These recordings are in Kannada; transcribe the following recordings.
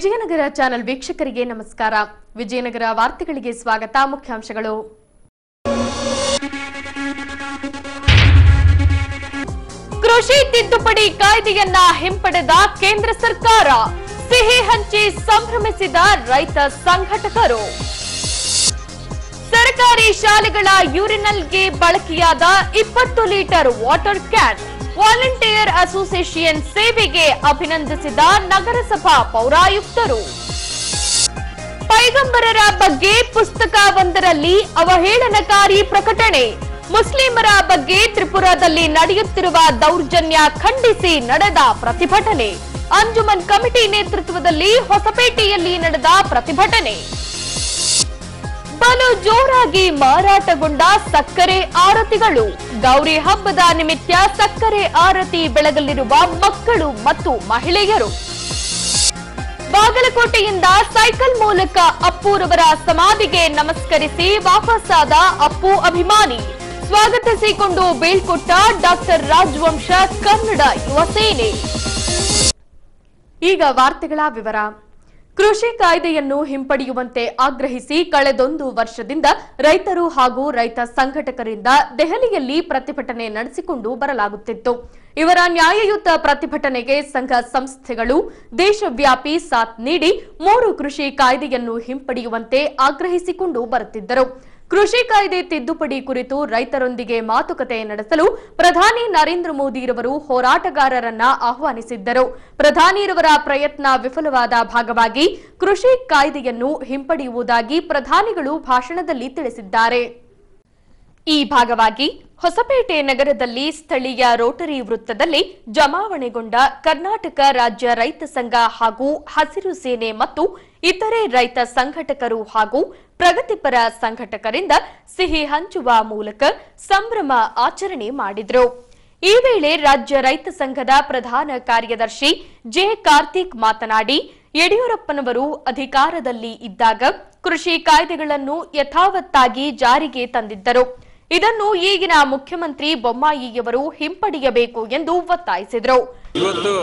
ವಿಜಯನಗರ ಚಾನೆಲ್ ವೀಕ್ಷಕರಿಗೆ ನಮಸ್ಕಾರ ವಿಜಯನಗರ ವಾರ್ತೆಗಳಿಗೆ ಸ್ವಾಗತ ಮುಖ್ಯಾಂಶಗಳು ಕೃಷಿ ತಿದ್ದುಪಡಿ ಕಾಯ್ದೆಯನ್ನ ಹಿಂಪಡೆದ ಕೇಂದ್ರ ಸರ್ಕಾರ ಸಿಹಿ ಹಂಚಿ ಸಂಭ್ರಮಿಸಿದ ರೈತ ಸಂಘಟಕರು ಸರ್ಕಾರಿ ಶಾಲೆಗಳ ಯೂರಿನಲ್ಗೆ ಬಳಕೆಯಾದ ಇಪ್ಪತ್ತು litre water can volunteer association ಸೇವೆಗೆ ಅಭಿನಂದಿಸಿದ ನಗರಸಭಾ ಪೌರಾಯುಕ್ತರು ಪೈಗಂಬರರ ಬಗ್ಗೆ ಪುಸ್ತಕವೊಂದರಲ್ಲಿ ಅವಹೇಳನಕಾರಿ ಪ್ರಕಟಣೆ ಮುಸ್ಲಿಮರ ಬಗ್ಗೆ ತ್ರಿಪುರಾದಲ್ಲಿ ನಡೆಯುತ್ತಿರುವ ದೌರ್ಜನ್ಯ ಖಂಡಿಸಿ ನಡೆದ ಪ್ರತಿಭಟನೆ ಅಂಜುಮನ್ ಕಮಿಟಿ ನೇತೃತ್ವದಲ್ಲಿ ಹೊಸಪೇಟೆಯಲ್ಲಿ ನಡೆದ ಪ್ರತಿಭಟನೆ ಬಲು ಜೋರಾಗಿ ಮಾರಾಟಗೊಂಡ ಸಕ್ಕರೆ ಆರತಿಗಳು ಗೌರಿ ಹಬ್ಬದ ನಿಮಿತ್ತ ಸಕ್ಕರೆ ಆರತಿ ಬೆಳಗಲಿರುವ ಮಕ್ಕಳು ಮತ್ತು ಮಹಿಳೆಯರು ಬಾಗಲಕೋಟೆಯಿಂದ ಸೈಕಲ್ ಮೂಲಕ ಅಪ್ಪುರವರ ಸಮಾಧಿಗೆ ನಮಸ್ಕರಿಸಿ ವಾಪಸ್ಸಾದ ಅಪ್ಪು ಅಭಿಮಾನಿ ಸ್ವಾಗತಿಸಿಕೊಂಡು ಬೀಳ್ಕೊಟ್ಟ ಡಾಕ್ಟರ್ ರಾಜವಂಶ ಕನ್ನಡ ಯುವ ಸೇನೆ ಈಗ ವಾರ್ತೆಗಳ ವಿವರ ಕೃಷಿ ಕಾಯ್ದೆಯನ್ನು ಹಿಂಪಡೆಯುವಂತೆ ಆಗ್ರಹಿಸಿ ಕಳೆದೊಂದು ವರ್ಷದಿಂದ ರೈತರು ಹಾಗೂ ರೈತ ಸಂಘಟಕರಿಂದ ದೆಹಲಿಯಲ್ಲಿ ಪ್ರತಿಭಟನೆ ನಡೆಸಿಕೊಂಡು ಬರಲಾಗುತ್ತಿತ್ತು ಇವರ ನ್ಯಾಯಯುತ ಪ್ರತಿಭಟನೆಗೆ ಸಂಘ ಸಂಸ್ಥೆಗಳು ದೇಶವ್ಯಾಪಿ ಸಾಥ್ ನೀಡಿ ಮೂರು ಕೃಷಿ ಕಾಯ್ದೆಯನ್ನು ಹಿಂಪಡೆಯುವಂತೆ ಆಗ್ರಹಿಸಿಕೊಂಡು ಬರುತ್ತಿದ್ದರು ಕೃಷಿ ಕಾಯ್ದೆ ತಿದ್ದುಪಡಿ ಕುರಿತು ರೈತರೊಂದಿಗೆ ಮಾತುಕತೆ ನಡೆಸಲು ಪ್ರಧಾನಿ ನರೇಂದ್ರ ಮೋದಿರವರು ಹೋರಾಟಗಾರರನ್ನ ಆಹ್ವಾನಿಸಿದ್ದರು ಪ್ರಧಾನಿರವರ ಪ್ರಯತ್ನ ವಿಫಲವಾದ ಭಾಗವಾಗಿ ಕೃಷಿ ಕಾಯ್ದೆಯನ್ನು ಹಿಂಪಡೆಯುವುದಾಗಿ ಪ್ರಧಾನಿಗಳು ಭಾಷಣದಲ್ಲಿ ತಿಳಿಸಿದ್ದಾರೆ ಈ ಭಾಗವಾಗಿ ಹೊಸಪೇಟೆ ನಗರದಲ್ಲಿ ಸ್ಥಳೀಯ ರೋಟರಿ ವೃತ್ತದಲ್ಲಿ ಜಮಾವಣೆಗೊಂಡ ಕರ್ನಾಟಕ ರಾಜ್ಯ ರೈತ ಸಂಘ ಹಾಗೂ ಹಸಿರು ಸೇನೆ ಮತ್ತು ಇತರೆ ರೈತ ಸಂಘಟಕರು ಹಾಗೂ ಪ್ರಗತಿಪರ ಸಂಘಟಕರಿಂದ ಸಿಹಿ ಹಂಚುವ ಮೂಲಕ ಸಂಭ್ರಮ ಆಚರಣೆ ಮಾಡಿದರು ಈ ವೇಳೆ ರಾಜ್ಯ ರೈತ ಸಂಘದ ಪ್ರಧಾನ ಕಾರ್ಯದರ್ಶಿ ಜೆ ಕಾರ್ತಿಕ್ ಮಾತನಾಡಿ ಯಡಿಯೂರಪ್ಪನವರು ಅಧಿಕಾರದಲ್ಲಿ ಇದ್ದಾಗ ಕೃಷಿ ಕಾಯ್ದೆಗಳನ್ನು ಯಥಾವತ್ತಾಗಿ ಜಾರಿಗೆ ತಂದಿದ್ದರು ಇದನ್ನು ಈಗಿನ ಮುಖ್ಯಮಂತ್ರಿ ಬೊಮ್ಮಾಯಿಯವರು ಹಿಂಪಡೆಯಬೇಕು ಎಂದು ಒತ್ತಾಯಿಸಿದರು ಇವತ್ತು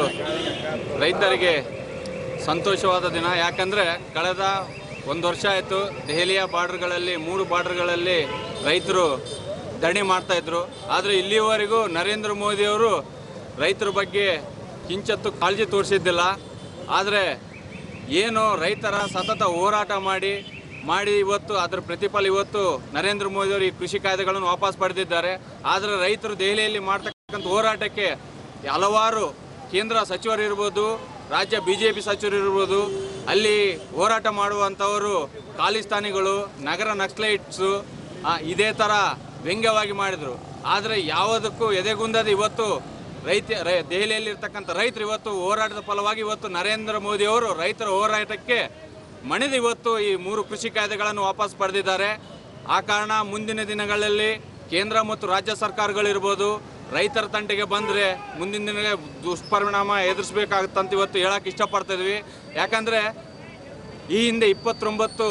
ರೈತರಿಗೆ ಸಂತೋಷವಾದ ದಿನ ಯಾಕಂದರೆ ಕಳೆದ ಒಂದು ವರ್ಷ ಆಯಿತು ದೆಹಲಿಯ ಬಾರ್ಡರ್ಗಳಲ್ಲಿ ಮೂರು ಬಾರ್ಡರ್ಗಳಲ್ಲಿ ರೈತರು ಧರಣಿ ಮಾಡ್ತಾಯಿದ್ರು ಆದರೆ ಇಲ್ಲಿಯವರೆಗೂ ನರೇಂದ್ರ ಮೋದಿಯವರು ರೈತರ ಬಗ್ಗೆ ಕಿಂಚತ್ತು ಕಾಳಜಿ ತೋರಿಸಿದ್ದಿಲ್ಲ ಆದರೆ ಏನು ರೈತರ ಸತತ ಹೋರಾಟ ಮಾಡಿ ಮಾಡಿ ಇವತ್ತು ಅದರ ಪ್ರತಿಫಲ ಇವತ್ತು ನರೇಂದ್ರ ಮೋದಿಯವರು ಈ ಕೃಷಿ ಕಾಯ್ದೆಗಳನ್ನು ವಾಪಸ್ ಪಡೆದಿದ್ದಾರೆ ಆದರೆ ರೈತರು ದೆಹಲಿಯಲ್ಲಿ ಮಾಡ್ತಕ್ಕಂಥ ಹೋರಾಟಕ್ಕೆ ಹಲವಾರು ಕೇಂದ್ರ ಸಚಿವರು ಇರ್ಬೋದು ರಾಜ್ಯ ಬಿ ಜೆ ಪಿ ಸಚಿವರು ಇರ್ಬೋದು ಅಲ್ಲಿ ಹೋರಾಟ ಮಾಡುವಂಥವರು ಖಾಲಿಸ್ತಾನಿಗಳು ನಗರ ನಕ್ಸಲೈಟ್ಸು ಆ, ಇದೇ ಥರ ವ್ಯಂಗ್ಯವಾಗಿ ಮಾಡಿದರು ಆದರೆ ಯಾವುದಕ್ಕೂ ಎದೆಗುಂದದ ಇವತ್ತು ರೈತ ರೈ ದೆಹಲಿಯಲ್ಲಿರ್ತಕ್ಕಂಥ ರೈತರು ಇವತ್ತು ಹೋರಾಟದ ಫಲವಾಗಿ ಇವತ್ತು ನರೇಂದ್ರ ಮೋದಿಯವರು ರೈತರ ಹೋರಾಟಕ್ಕೆ ಮಣಿದು ಇವತ್ತು ಈ ಮೂರು ಕೃಷಿ ಕಾಯ್ದೆಗಳನ್ನು ವಾಪಸ್ ಪಡೆದಿದ್ದಾರೆ ಆ ಕಾರಣ ಮುಂದಿನ ದಿನಗಳಲ್ಲಿ ಕೇಂದ್ರ ಮತ್ತು ರಾಜ್ಯ ಸರ್ಕಾರಗಳಿರ್ಬೋದು ರೈತರ ತಂಟೆಗೆ ಬಂದರೆ ಮುಂದಿನ ದಿನ ದುಷ್ಪರಿಣಾಮ ಎದುರಿಸಬೇಕಾಗುತ್ತಂತ ಇವತ್ತು ಹೇಳಕ್ಕೆ ಇಷ್ಟಪಡ್ತಾ ಇದ್ವಿ ಯಾಕಂದರೆ ಈ ಹಿಂದೆ ಇಪ್ಪತ್ತೊಂಬತ್ತು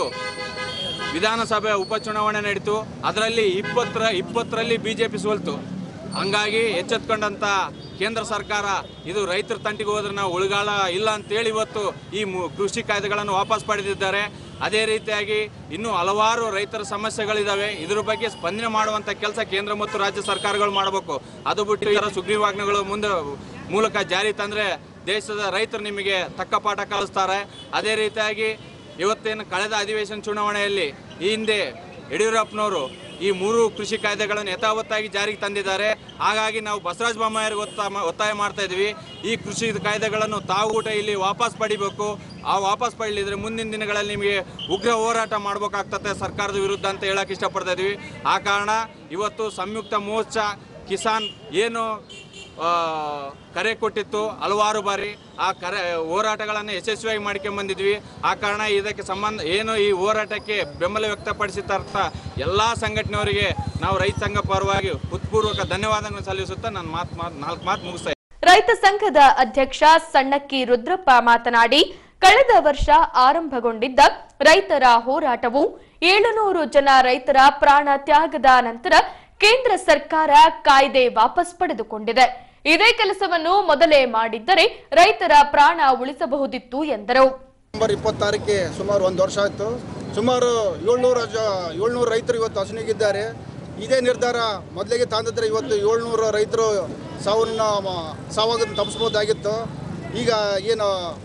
ವಿಧಾನಸಭೆ ಉಪಚುನಾವಣೆ ನಡೀತು ಅದರಲ್ಲಿ ಇಪ್ಪತ್ತರ ಇಪ್ಪತ್ತರಲ್ಲಿ ಬಿ ಜೆ ಪಿ ಸೋಲ್ತು ಹಂಗಾಗಿ ಎಚ್ಚೆತ್ಕೊಂಡಂಥ ಕೇಂದ್ರ ಸರ್ಕಾರ ಇದು ರೈತರ ತಂಟಿಗೆ ಹೋದ್ರೆ ನಾವು ಉಳಿಗಾಲ ಇಲ್ಲ ಅಂತೇಳಿ ಇವತ್ತು ಈ ಮು ಕೃಷಿ ಕಾಯ್ದೆಗಳನ್ನು ವಾಪಸ್ ಪಡೆದಿದ್ದಾರೆ ಅದೇ ರೀತಿಯಾಗಿ ಇನ್ನೂ ಹಲವಾರು ರೈತರ ಸಮಸ್ಯೆಗಳಿದ್ದಾವೆ ಇದ್ರ ಬಗ್ಗೆ ಸ್ಪಂದನೆ ಮಾಡುವಂಥ ಕೆಲಸ ಕೇಂದ್ರ ಮತ್ತು ರಾಜ್ಯ ಸರ್ಕಾರಗಳು ಮಾಡಬೇಕು ಅದು ಬಿಟ್ಟು ಇದರ ಸುಗ್ರೀವಾಜ್ಞೆಗಳು ಮುಂದೆ ಮೂಲಕ ಜಾರಿ ತಂದರೆ ದೇಶದ ರೈತರು ನಿಮಗೆ ತಕ್ಕ ಪಾಠ ಕಲಿಸ್ತಾರೆ ಅದೇ ರೀತಿಯಾಗಿ ಇವತ್ತೇನು ಕಳೆದ ಅಧಿವೇಶನ ಚುನಾವಣೆಯಲ್ಲಿ ಈ ಹಿಂದೆ ಯಡಿಯೂರಪ್ಪನವರು ಈ ಮೂರು ಕೃಷಿ ಕಾಯ್ದೆಗಳನ್ನು ಯಥಾವತ್ತಾಗಿ ಜಾರಿಗೆ ತಂದಿದ್ದಾರೆ ಹಾಗಾಗಿ ನಾವು ಬಸವರಾಜ ಬೊಮ್ಮಾಯಿಗೆ ಒತ್ತ ಒತ್ತಾಯ ಮಾಡ್ತಾ ಇದ್ವಿ ಈ ಕೃಷಿ ಕಾಯ್ದೆಗಳನ್ನು ತಾವು ಊಟ ಇಲ್ಲಿ ವಾಪಸ್ ಪಡಿಬೇಕು ಆ ವಾಪಸ್ ಪಡಲಿದ್ರೆ ಮುಂದಿನ ದಿನಗಳಲ್ಲಿ ನಿಮಗೆ ಉಗ್ರ ಹೋರಾಟ ಮಾಡಬೇಕಾಗ್ತದೆ ಸರ್ಕಾರದ ವಿರುದ್ಧ ಅಂತ ಹೇಳಕ್ಕೆ ಇಷ್ಟಪಡ್ತಾ ಇದ್ವಿ ಆ ಕಾರಣ ಇವತ್ತು ಸಂಯುಕ್ತ ಮೋರ್ಚಾ ಕಿಸಾನ್ ಏನು ಆ, ಕರೆ ಕೊಟ್ಟಿತ್ತು ಹಲವಾರು ಬಾರಿ ಆ ಕರೆ ಹೋರಾಟಗಳನ್ನು ಯಶಸ್ವಿಯಾಗಿ ಮಾಡ್ಕೊಂಬಂದಿದ್ವಿ ಆ ಕಾರಣ ಇದಕ್ಕೆ ಸಂಬಂಧ ಏನು ಈ ಹೋರಾಟಕ್ಕೆ ಬೆಂಬಲ ವ್ಯಕ್ತಪಡಿಸಿದಂಥ ಎಲ್ಲ ಸಂಘಟನೆಯವರಿಗೆ ನಾವು ರೈತ ಸಂಘ ಪರವಾಗಿ ಹೃತ್ಪೂರ್ವಕ ಧನ್ಯವಾದಗಳನ್ನು ಸಲ್ಲಿಸುತ್ತಾ ನನ್ನ ಮಾತು ಮಾತು ನಾಲ್ಕು ಮಾತು ಮುಗಿಸ್ತಾ ರೈತ ಸಂಘದ ಅಧ್ಯಕ್ಷ ಸಣ್ಣಕ್ಕಿ ರುದ್ರಪ್ಪ ಮಾತನಾಡಿ ಕಳೆದ ವರ್ಷ ಆರಂಭಗೊಂಡಿದ್ದ ರೈತರ ಹೋರಾಟವು ಏಳುನೂರು ಜನ ರೈತರ ಪ್ರಾಣ ತ್ಯಾಗದ ನಂತರ ಕೇಂದ್ರ ಸರ್ಕಾರ ಕಾಯ್ದೆ ವಾಪಸ್ ಪಡೆದುಕೊಂಡಿದೆ ಇದೇ ಕೆಲಸವನ್ನು ಮೊದಲೇ ಮಾಡಿದ್ದರೆ ರೈತರ ಪ್ರಾಣ ಉಳಿಸಬಹುದಿತ್ತು ಎಂದರು ನವೆಂಬರ್ ಇಪ್ಪತ್ತಾರಕ್ಕೆ ಸುಮಾರು ಒಂದು ವರ್ಷ ಆಯಿತು ಸುಮಾರು ಏಳ್ನೂರು ಜ ಏಳ್ನೂರು ರೈತರು ಇವತ್ತು ಹಸನಿಗಿದ್ದಾರೆ ಇದೇ ನಿರ್ಧಾರ ಮೊದಲಿಗೆ ತಂದಿದ್ರೆ ಇವತ್ತು ಏಳ್ನೂರು ರೈತರು ಸಾವನ್ನ ಮ- ಸಾವಾಗೋದನ್ನು ತಪ್ಪಿಸ್ಬೋದಾಗಿತ್ತು ಈಗ ಏನು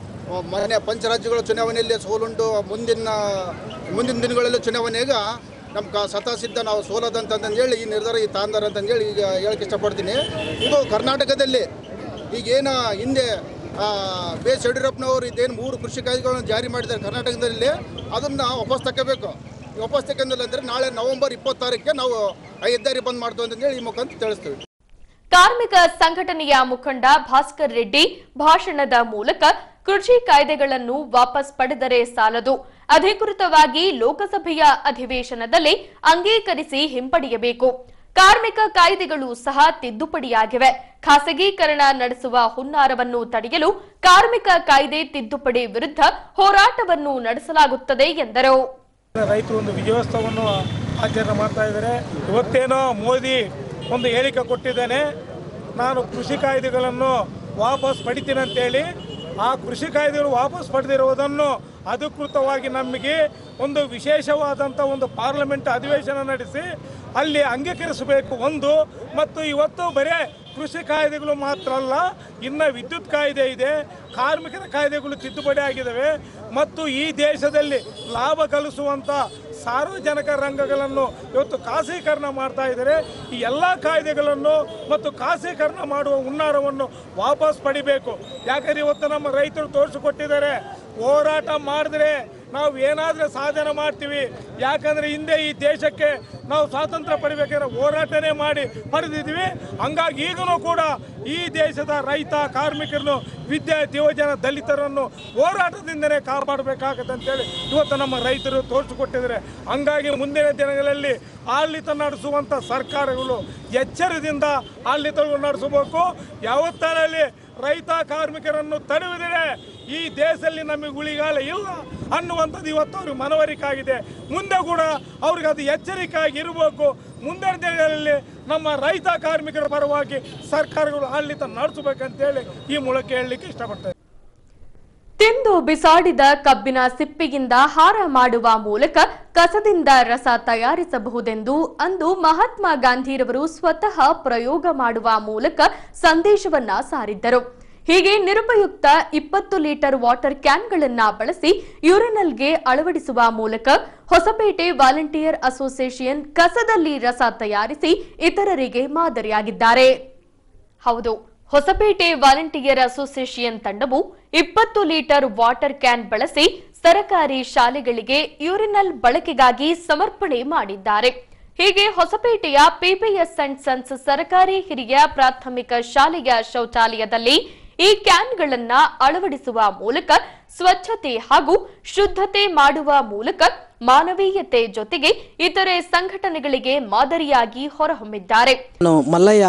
ಮನೆ ಪಂಚರಾಜ್ಯಗಳ ಚುನಾವಣೆಯಲ್ಲಿ ಸೋಲುಂಡು ಮುಂದಿನ ಮುಂದಿನ ದಿನಗಳಲ್ಲಿ ಚುನಾವಣೆಗ ನಮ್ಮ ಕ ಸತಾಸಿದ್ಧ ನಾವು ಸೋಲೋದಂತಂದು ಹೇಳಿ ಈ ನಿರ್ಧಾರ ಈ ತಾಂದಾರ ಅಂತಂದೇಳಿ ಈಗ ಹೇಳಕ್ಕೆ ಇಷ್ಟಪಡ್ತೀನಿ ಇದು ಕರ್ನಾಟಕದಲ್ಲಿ ಈಗೇನು ಹಿಂದೆ ಆ, ಬಿ ಎಸ್ ಯಡಿಯೂರಪ್ಪನವರು ಇದೇನು ಮೂರು ಕೃಷಿ ಕಾಯ್ದೆಗಳನ್ನು ಜಾರಿ ಮಾಡಿದ್ದಾರೆ ಕರ್ನಾಟಕದಲ್ಲಿ ಅದನ್ನು ವಾಪಸ್ ತಗೋಬೇಕು ವಾಪಸ್ ತಗೊಂಡಿಲ್ಲ ಅಂದರೆ ನಾಳೆ ನವೆಂಬರ್ ಇಪ್ಪತ್ತಾರಕ್ಕೆ ನಾವು ಆ ಹೆದ್ದಾರಿ ಬಂದ್ ಮಾಡ್ತೀವಿ ಅಂತಂದೇಳಿ ಈ ಮುಖಾಂತರ ತಿಳಿಸ್ತೀವಿ ಕಾರ್ಮಿಕ ಸಂಘಟನೆಯ ಮುಖಂಡ ಭಾಸ್ಕರ್ ರೆಡ್ಡಿ ಭಾಷಣದ ಮೂಲಕ ಕೃಷಿ ಕಾಯ್ದೆಗಳನ್ನು ವಾಪಸ್ ಪಡೆದರೆ ಸಾಲದು ಅಧಿಕೃತವಾಗಿ ಲೋಕಸಭೆಯ ಅಧಿವೇಶನದಲ್ಲಿ ಅಂಗೀಕರಿಸಿ ಹಿಂಪಡೆಯಬೇಕು ಕಾರ್ಮಿಕ ಕಾಯ್ದೆಗಳು ಸಹ ತಿದ್ದುಪಡಿಯಾಗಿವೆ ಖಾಸಗೀಕರಣ ನಡೆಸುವ ಹುನ್ನಾರವನ್ನು ತಡೆಯಲು ಕಾರ್ಮಿಕ ಕಾಯ್ದೆ ತಿದ್ದುಪಡಿ ವಿರುದ್ಧ ಹೋರಾಟವನ್ನು ನಡೆಸಲಾಗುತ್ತದೆ ಎಂದರು ರೈತರು ಒಂದು ವಿಜಯೋತ್ಸವವನ್ನು ಆಚರಣೆ ಮಾಡ್ತಾ ಇದ್ದಾರೆ ಇವತ್ತೇನೋ ಮೋದಿ ಒಂದು ಹೇಳಿಕೆ ಕೊಟ್ಟಿದ್ದೇನೆ ನಾನು ಕೃಷಿ ಕಾಯ್ದೆಗಳನ್ನು ವಾಪಸ್ ಪಡಿತೀನಿ ಅಂತೇಳಿ ಆ ಕೃಷಿ ಕಾಯ್ದೆಗಳು ವಾಪಸ್ ಪಡೆದಿರುವುದನ್ನು ಅಧಿಕೃತವಾಗಿ ನಮಗೆ ಒಂದು ವಿಶೇಷವಾದಂಥ ಒಂದು ಪಾರ್ಲಿಮೆಂಟ್ ಅಧಿವೇಶನ ನಡೆಸಿ ಅಲ್ಲಿ ಅಂಗೀಕರಿಸಬೇಕು ಒಂದು ಮತ್ತು ಇವತ್ತು ಬರೇ ಕೃಷಿ ಕಾಯ್ದೆಗಳು ಮಾತ್ರ ಅಲ್ಲ ಇನ್ನು ವಿದ್ಯುತ್ ಕಾಯ್ದೆ ಇದೆ ಕಾರ್ಮಿಕರ ಕಾಯ್ದೆಗಳು ತಿದ್ದುಪಡಿ ಆಗಿದ್ದಾವೆ ಮತ್ತು ಈ ದೇಶದಲ್ಲಿ ಲಾಭ ಗಳಿಸುವಂಥ ಸಾರ್ವಜನಿಕ ರಂಗಗಳನ್ನು ಇವತ್ತು ಖಾಸಗೀಕರಣ ಮಾಡ್ತಾ ಇದ್ದಾರೆ ಈ ಎಲ್ಲ ಕಾಯ್ದೆಗಳನ್ನು ಮತ್ತು ಖಾಸಗೀಕರಣ ಮಾಡುವ ಹುನ್ನಾರವನ್ನು ವಾಪಸ್ ಪಡಿಬೇಕು ಯಾಕಂದ್ರೆ ಇವತ್ತು ನಮ್ಮ ರೈತರು ತೋರಿಸಿಕೊಟ್ಟಿದ್ದಾರೆ ಹೋರಾಟ ಮಾಡಿದ್ರೆ ನಾವು ಏನಾದರೂ ಸಾಧನೆ ಮಾಡ್ತೀವಿ ಯಾಕಂದರೆ ಹಿಂದೆ ಈ ದೇಶಕ್ಕೆ ನಾವು ಸ್ವಾತಂತ್ರ್ಯ ಪಡಿಬೇಕಾದ್ರೆ ಹೋರಾಟನೇ ಮಾಡಿ ಪಡೆದಿದ್ವಿ ಹಂಗಾಗಿ ಈಗಲೂ ಕೂಡ ಈ ದೇಶದ ರೈತ ಕಾರ್ಮಿಕರನ್ನು ವಿದ್ಯಾರ್ಥಿ ಯುವಜನ ದಲಿತರನ್ನು ಹೋರಾಟದಿಂದಲೇ ಕಾಪಾಡಬೇಕಾಗತ್ತೆ ಅಂತೇಳಿ ಇವತ್ತು ನಮ್ಮ ರೈತರು ತೋರಿಸಿಕೊಟ್ಟಿದ್ದಾರೆ ಹಂಗಾಗಿ ಮುಂದಿನ ದಿನಗಳಲ್ಲಿ ಆಡಳಿತ ನಡೆಸುವಂಥ ಸರ್ಕಾರಗಳು ಎಚ್ಚರದಿಂದ ಆಡಳಿತಗಳು ನಡೆಸಬೇಕು ಯಾವತ್ತಾರಲ್ಲಿ ರೈತ ಕಾರ್ಮಿಕರನ್ನು ತಡೆಯುವುದಿದೆ ಈ ದೇಶದಲ್ಲಿ ನಮಗೆ ಉಳಿಗಾಲ ಇಲ್ಲ ಅನ್ನುವಂಥದ್ದು ಇವತ್ತು ಅವ್ರಿಗೆ ಮನವರಿಕಾಗಿದೆ ಮುಂದೆ ಕೂಡ ಅವ್ರಿಗೆ ಅದು ಎಚ್ಚರಿಕೆಯಾಗಿ ಇರಬೇಕು ಮುಂದಿನ ದಿನಗಳಲ್ಲಿ ನಮ್ಮ ರೈತ ಕಾರ್ಮಿಕರ ಪರವಾಗಿ ಸರ್ಕಾರಗಳು ಆಡಳಿತ ನಡೆಸಬೇಕಂತೇಳಿ ಈ ಮೂಲಕ ಹೇಳಲಿಕ್ಕೆ ಇಷ್ಟಪಡ್ತೇನೆ ತಿಂದು ಬಿಸಾಡಿದ ಕಬ್ಬಿನ ಸಿಪ್ಪಿಯಿಂದ ಹಾರ ಮಾಡುವ ಮೂಲಕ ಕಸದಿಂದ ರಸ ತಯಾರಿಸಬಹುದೆಂದು ಅಂದು ಮಹಾತ್ಮ ಗಾಂಧಿರವರು ಸ್ವತಃ ಪ್ರಯೋಗ ಮಾಡುವ ಮೂಲಕ ಸಂದೇಶವನ್ನ ಸಾರಿದ್ದರು ಹೀಗೆ ನಿರುಪಯುಕ್ತ ಇಪ್ಪತ್ತು ಲೀಟರ್ ವಾಟರ್ ಕ್ಯಾನ್ಗಳನ್ನ ಬಳಸಿ ಯೂರಿನಲ್ಗೆ ಅಳವಡಿಸುವ ಮೂಲಕ ಹೊಸಪೇಟೆ ವಾಲಂಟಿಯರ್ ಅಸೋಸಿಯೇಷನ್ ಕಸದಲ್ಲಿ ರಸ ತಯಾರಿಸಿ ಇತರರಿಗೆ ಮಾದರಿಯಾಗಿದ್ದಾರೆ ಹೌದು ಹೊಸಪೇಟೆ ವಾಲಂಟಿಯರ್ ಅಸೋಸಿಯೇಷನ್ ತಂಡವು ಇಪ್ಪತ್ತು ಲೀಟರ್ ವಾಟರ್ ಕ್ಯಾನ್ ಬಳಸಿ ಸರಕಾರಿ ಶಾಲೆಗಳಿಗೆ ಯೂರಿನಲ್ ಬಳಕೆಗಾಗಿ ಸಮರ್ಪಣೆ ಮಾಡಿದ್ದಾರೆ ಹೀಗೆ ಹೊಸಪೇಟೆಯ ಪಿಪಿಎಸ್ ಅಂಡ್ ಸನ್ಸ್ ಸರಕಾರಿ ಹಿರಿಯ ಪ್ರಾಥಮಿಕ ಶಾಲೆಯ ಶೌಚಾಲಯದಲ್ಲಿ ಈ ಕ್ಯಾನ್ಗಳನ್ನ ಅಳವಡಿಸುವ ಮೂಲಕ ಸ್ವಚ್ಛತೆ ಹಾಗೂ ಶುದ್ಧತೆ ಮಾಡುವ ಮೂಲಕ ಮಾನವೀಯತೆ ಜೊತೆಗೆ ಇತರೆ ಸಂಘಟನೆಗಳಿಗೆ ಮಾದರಿಯಾಗಿ ಹೊರಹೊಮ್ಮಿದ್ದಾರೆ ನಾನು ಮಲ್ಲಯ್ಯ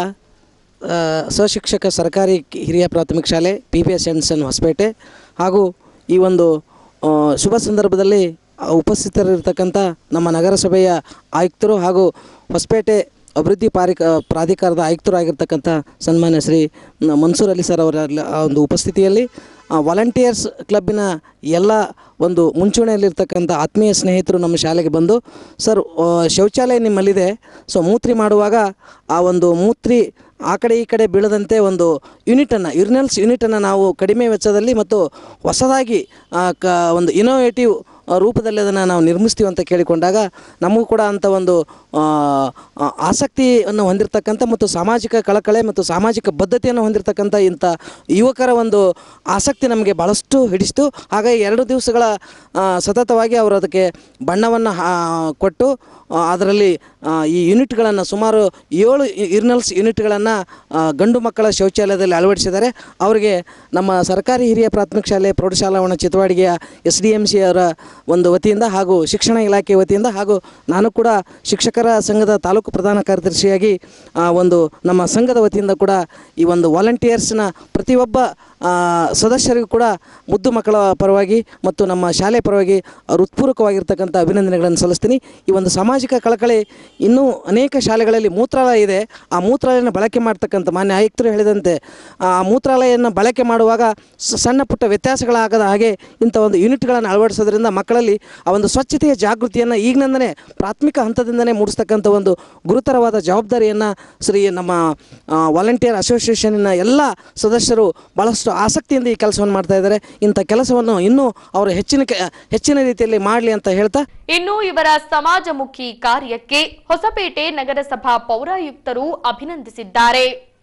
ಆ, ಸಹಶಿಕ್ಷಕ ಸರ್ಕಾರಿ ಕಿ- ಹಿರಿಯ ಪ್ರಾಥಮಿಕ ಶಾಲೆ ಪಿ ಪಿ ಎಸ್ ಎನ್ಸನ್ ಹೊಸಪೇಟೆ ಹಾಗೂ ಈ ಒಂದು ಆ, ಶುಭ ಸಂದರ್ಭದಲ್ಲಿ ಆ, ಉಪಸ್ಥಿತರಿರ್ತಕ್ಕಂಥ ನಮ್ಮ ನಗರಸಭೆಯ ಆಯುಕ್ತರು ಹಾಗೂ ಹೊಸಪೇಟೆ ಅಭಿವೃದ್ಧಿ ಪಾರಿಕ ಪ್ರಾಧಿಕಾರದ ಆಯುಕ್ತರು ಆಗಿರ್ತಕ್ಕಂಥ ಸನ್ಮಾನ್ಯ ಶ್ರೀ ನ- ಮನ್ಸೂರ್ ಅಲಿ ಸರ್ ಅವರ ಲ- ಆ ಒಂದು ಉಪಸ್ಥಿತಿಯಲ್ಲಿ ವಾಲಂಟಿಯರ್ಸ್ ಕ್ಲಬ್ಬಿನ ಎಲ್ಲ ಒಂದು ಮುಂಚೂಣಿಯಲ್ಲಿರ್ತಕ್ಕಂಥ ಆತ್ಮೀಯ ಸ್ನೇಹಿತರು ನಮ್ಮ ಶಾಲೆಗೆ ಬಂದು ಸರ್ ಆ, ಶೌಚಾಲಯ ನಿಮ್ಮಲ್ಲಿದೆ ಸೊ ಮೂತ್ರಿ ಮಾಡುವಾಗ ಆ ಒಂದು ಮೂತ್ರಿ ಆ ಕಡೆ ಈ ಕಡೆ ಬೀಳದಂತೆ ಒಂದು ಯೂನಿಟನ್ನು ಯುರಿನಲ್ಸ್ ಯೂನಿಟನ್ನು ನಾವು ಕಡಿಮೆ ವೆಚ್ಚದಲ್ಲಿ ಮತ್ತು ಹೊಸದಾಗಿ ಆ, ಕ ಒಂದು ಇನೋವೇಟಿವ್ ರೂಪದಲ್ಲಿ ಅದನ್ನು ನಾವು ನಿರ್ಮಿಸ್ತೀವಿ ಅಂತ ಕೇಳಿಕೊಂಡಾಗ ನಮಗೂ ಕೂಡ ಅಂಥ ಒಂದು ಆ, ಆ, ಆಸಕ್ತಿಯನ್ನು ಹೊಂದಿರತಕ್ಕಂಥ ಮತ್ತು ಸಾಮಾಜಿಕ ಕಳಕಳೆ ಮತ್ತು ಸಾಮಾಜಿಕ ಬದ್ಧತೆಯನ್ನು ಹೊಂದಿರತಕ್ಕಂಥ ಇಂಥ ಯುವಕರ ಒಂದು ಆಸಕ್ತಿ ನಮಗೆ ಭಾಳಷ್ಟು ಹಿಡಿಸ್ತು ಹಾಗಾಗಿ ಎರಡು ದಿವಸಗಳ ಆ, ಸತತವಾಗಿ ಅವರು ಅದಕ್ಕೆ ಬಣ್ಣವನ್ನು ಕೊಟ್ಟು ಆ, ಅದರಲ್ಲಿ ಆ, ಈ ಯೂನಿಟ್ಗಳನ್ನು ಸುಮಾರು ಏಳು ಇರ್ನಲ್ಸ್ ಯೂನಿಟ್ಗಳನ್ನು ಗಂಡು ಮಕ್ಕಳ ಶೌಚಾಲಯದಲ್ಲಿ ಅಳವಡಿಸಿದ್ದಾರೆ ಅವರಿಗೆ ನಮ್ಮ ಸರ್ಕಾರಿ ಹಿರಿಯ ಪ್ರಾಥಮಿಕ ಶಾಲೆ ಪ್ರೌಢಶಾಲಾವಣ ಚಿತ್ರವಾಡಿಗೆಯ ಎಸ್ ಡಿ ಎಮ್ ಸಿ ಅವರ ಒಂದು ವತಿಯಿಂದ ಹಾಗೂ ಶಿಕ್ಷಣ ಇಲಾಖೆ ವತಿಯಿಂದ ಹಾಗೂ ನಾನು ಕೂಡ ಶಿಕ್ಷಕರ ಸಂಘದ ತಾಲೂಕು ಪ್ರಧಾನ ಕಾರ್ಯದರ್ಶಿಯಾಗಿ ಆ, ಒಂದು ನಮ್ಮ ಸಂಘದ ವತಿಯಿಂದ ಕೂಡ ಈ ಒಂದು ವಾಲಂಟಿಯರ್ಸ್ನ ಪ್ರತಿಯೊಬ್ಬ ಆ, ಸದಸ್ಯರಿಗೂ ಕೂಡ ಮುದ್ದು ಮಕ್ಕಳ ಪರವಾಗಿ ಮತ್ತು ನಮ್ಮ ಶಾಲೆ ಪರವಾಗಿ ಹೃತ್ಪೂರ್ವಕವಾಗಿರ್ತಕ್ಕಂಥ ಅಭಿನಂದನೆಗಳನ್ನು ಸಲ್ಲಿಸ್ತೀನಿ ಈ ಒಂದು ಸಮಾಜ ಸಾಮಾಜಿಕ ಕಳಕಳಿ ಇನ್ನೂ ಅನೇಕ ಶಾಲೆಗಳಲ್ಲಿ ಮೂತ್ರಾಲಯ ಇದೆ ಆ ಮೂತ್ರಾಲಯನ ಬಳಕೆ ಮಾಡ್ತಕ್ಕಂಥ ಮಾನ್ಯ ಆಯುಕ್ತರು ಹೇಳಿದಂತೆ ಆ ಮೂತ್ರಾಲಯನ ಬಳಕೆ ಮಾಡುವಾಗ ಸ- ಸಣ್ಣ ಪುಟ್ಟ ವ್ಯತ್ಯಾಸಗಳಾಗದ ಹಾಗೆ ಇಂಥ ಒಂದು ಯೂನಿಟ್ಗಳನ್ನು ಅಳವಡಿಸೋದ್ರಿಂದ ಮಕ್ಕಳಲ್ಲಿ ಆ ಒಂದು ಸ್ವಚ್ಛತೆಯ ಜಾಗೃತಿಯನ್ನು ಈಗಿನಿಂದನೇ ಪ್ರಾಥಮಿಕ ಹಂತದಿಂದನೇ ಮೂಡಿಸ್ತಕ್ಕಂಥ ಒಂದು ಗುರುತರವಾದ ಜವಾಬ್ದಾರಿಯನ್ನು ಶ್ರೀ ನಮ್ಮ ವಾಲಂಟಿಯರ್ ಅಸೋಸಿಯೇಷನಿನ ಎಲ್ಲ ಸದಸ್ಯರು ಭಾಳಷ್ಟು ಆಸಕ್ತಿಯಿಂದ ಈ ಕೆಲಸವನ್ನು ಮಾಡ್ತಾ ಇದ್ದಾರೆ ಇಂಥ ಕೆಲಸವನ್ನು ಇನ್ನೂ ಅವರು ಹೆಚ್ಚಿನ ಕೆ- ಹೆಚ್ಚಿನ ರೀತಿಯಲ್ಲಿ ಮಾಡಲಿ ಅಂತ ಹೇಳ್ತಾ ಇನ್ನು ಇವರ ಸಮಾಜಮುಖಿ ಕಾರ್ಯಕ್ಕೆ ಹೊಸಪೇಟೆ ನಗರಸಭಾ ಪೌರಾಯುಕ್ತರು ಅಭಿನಂದಿಸಿದ್ದಾರೆ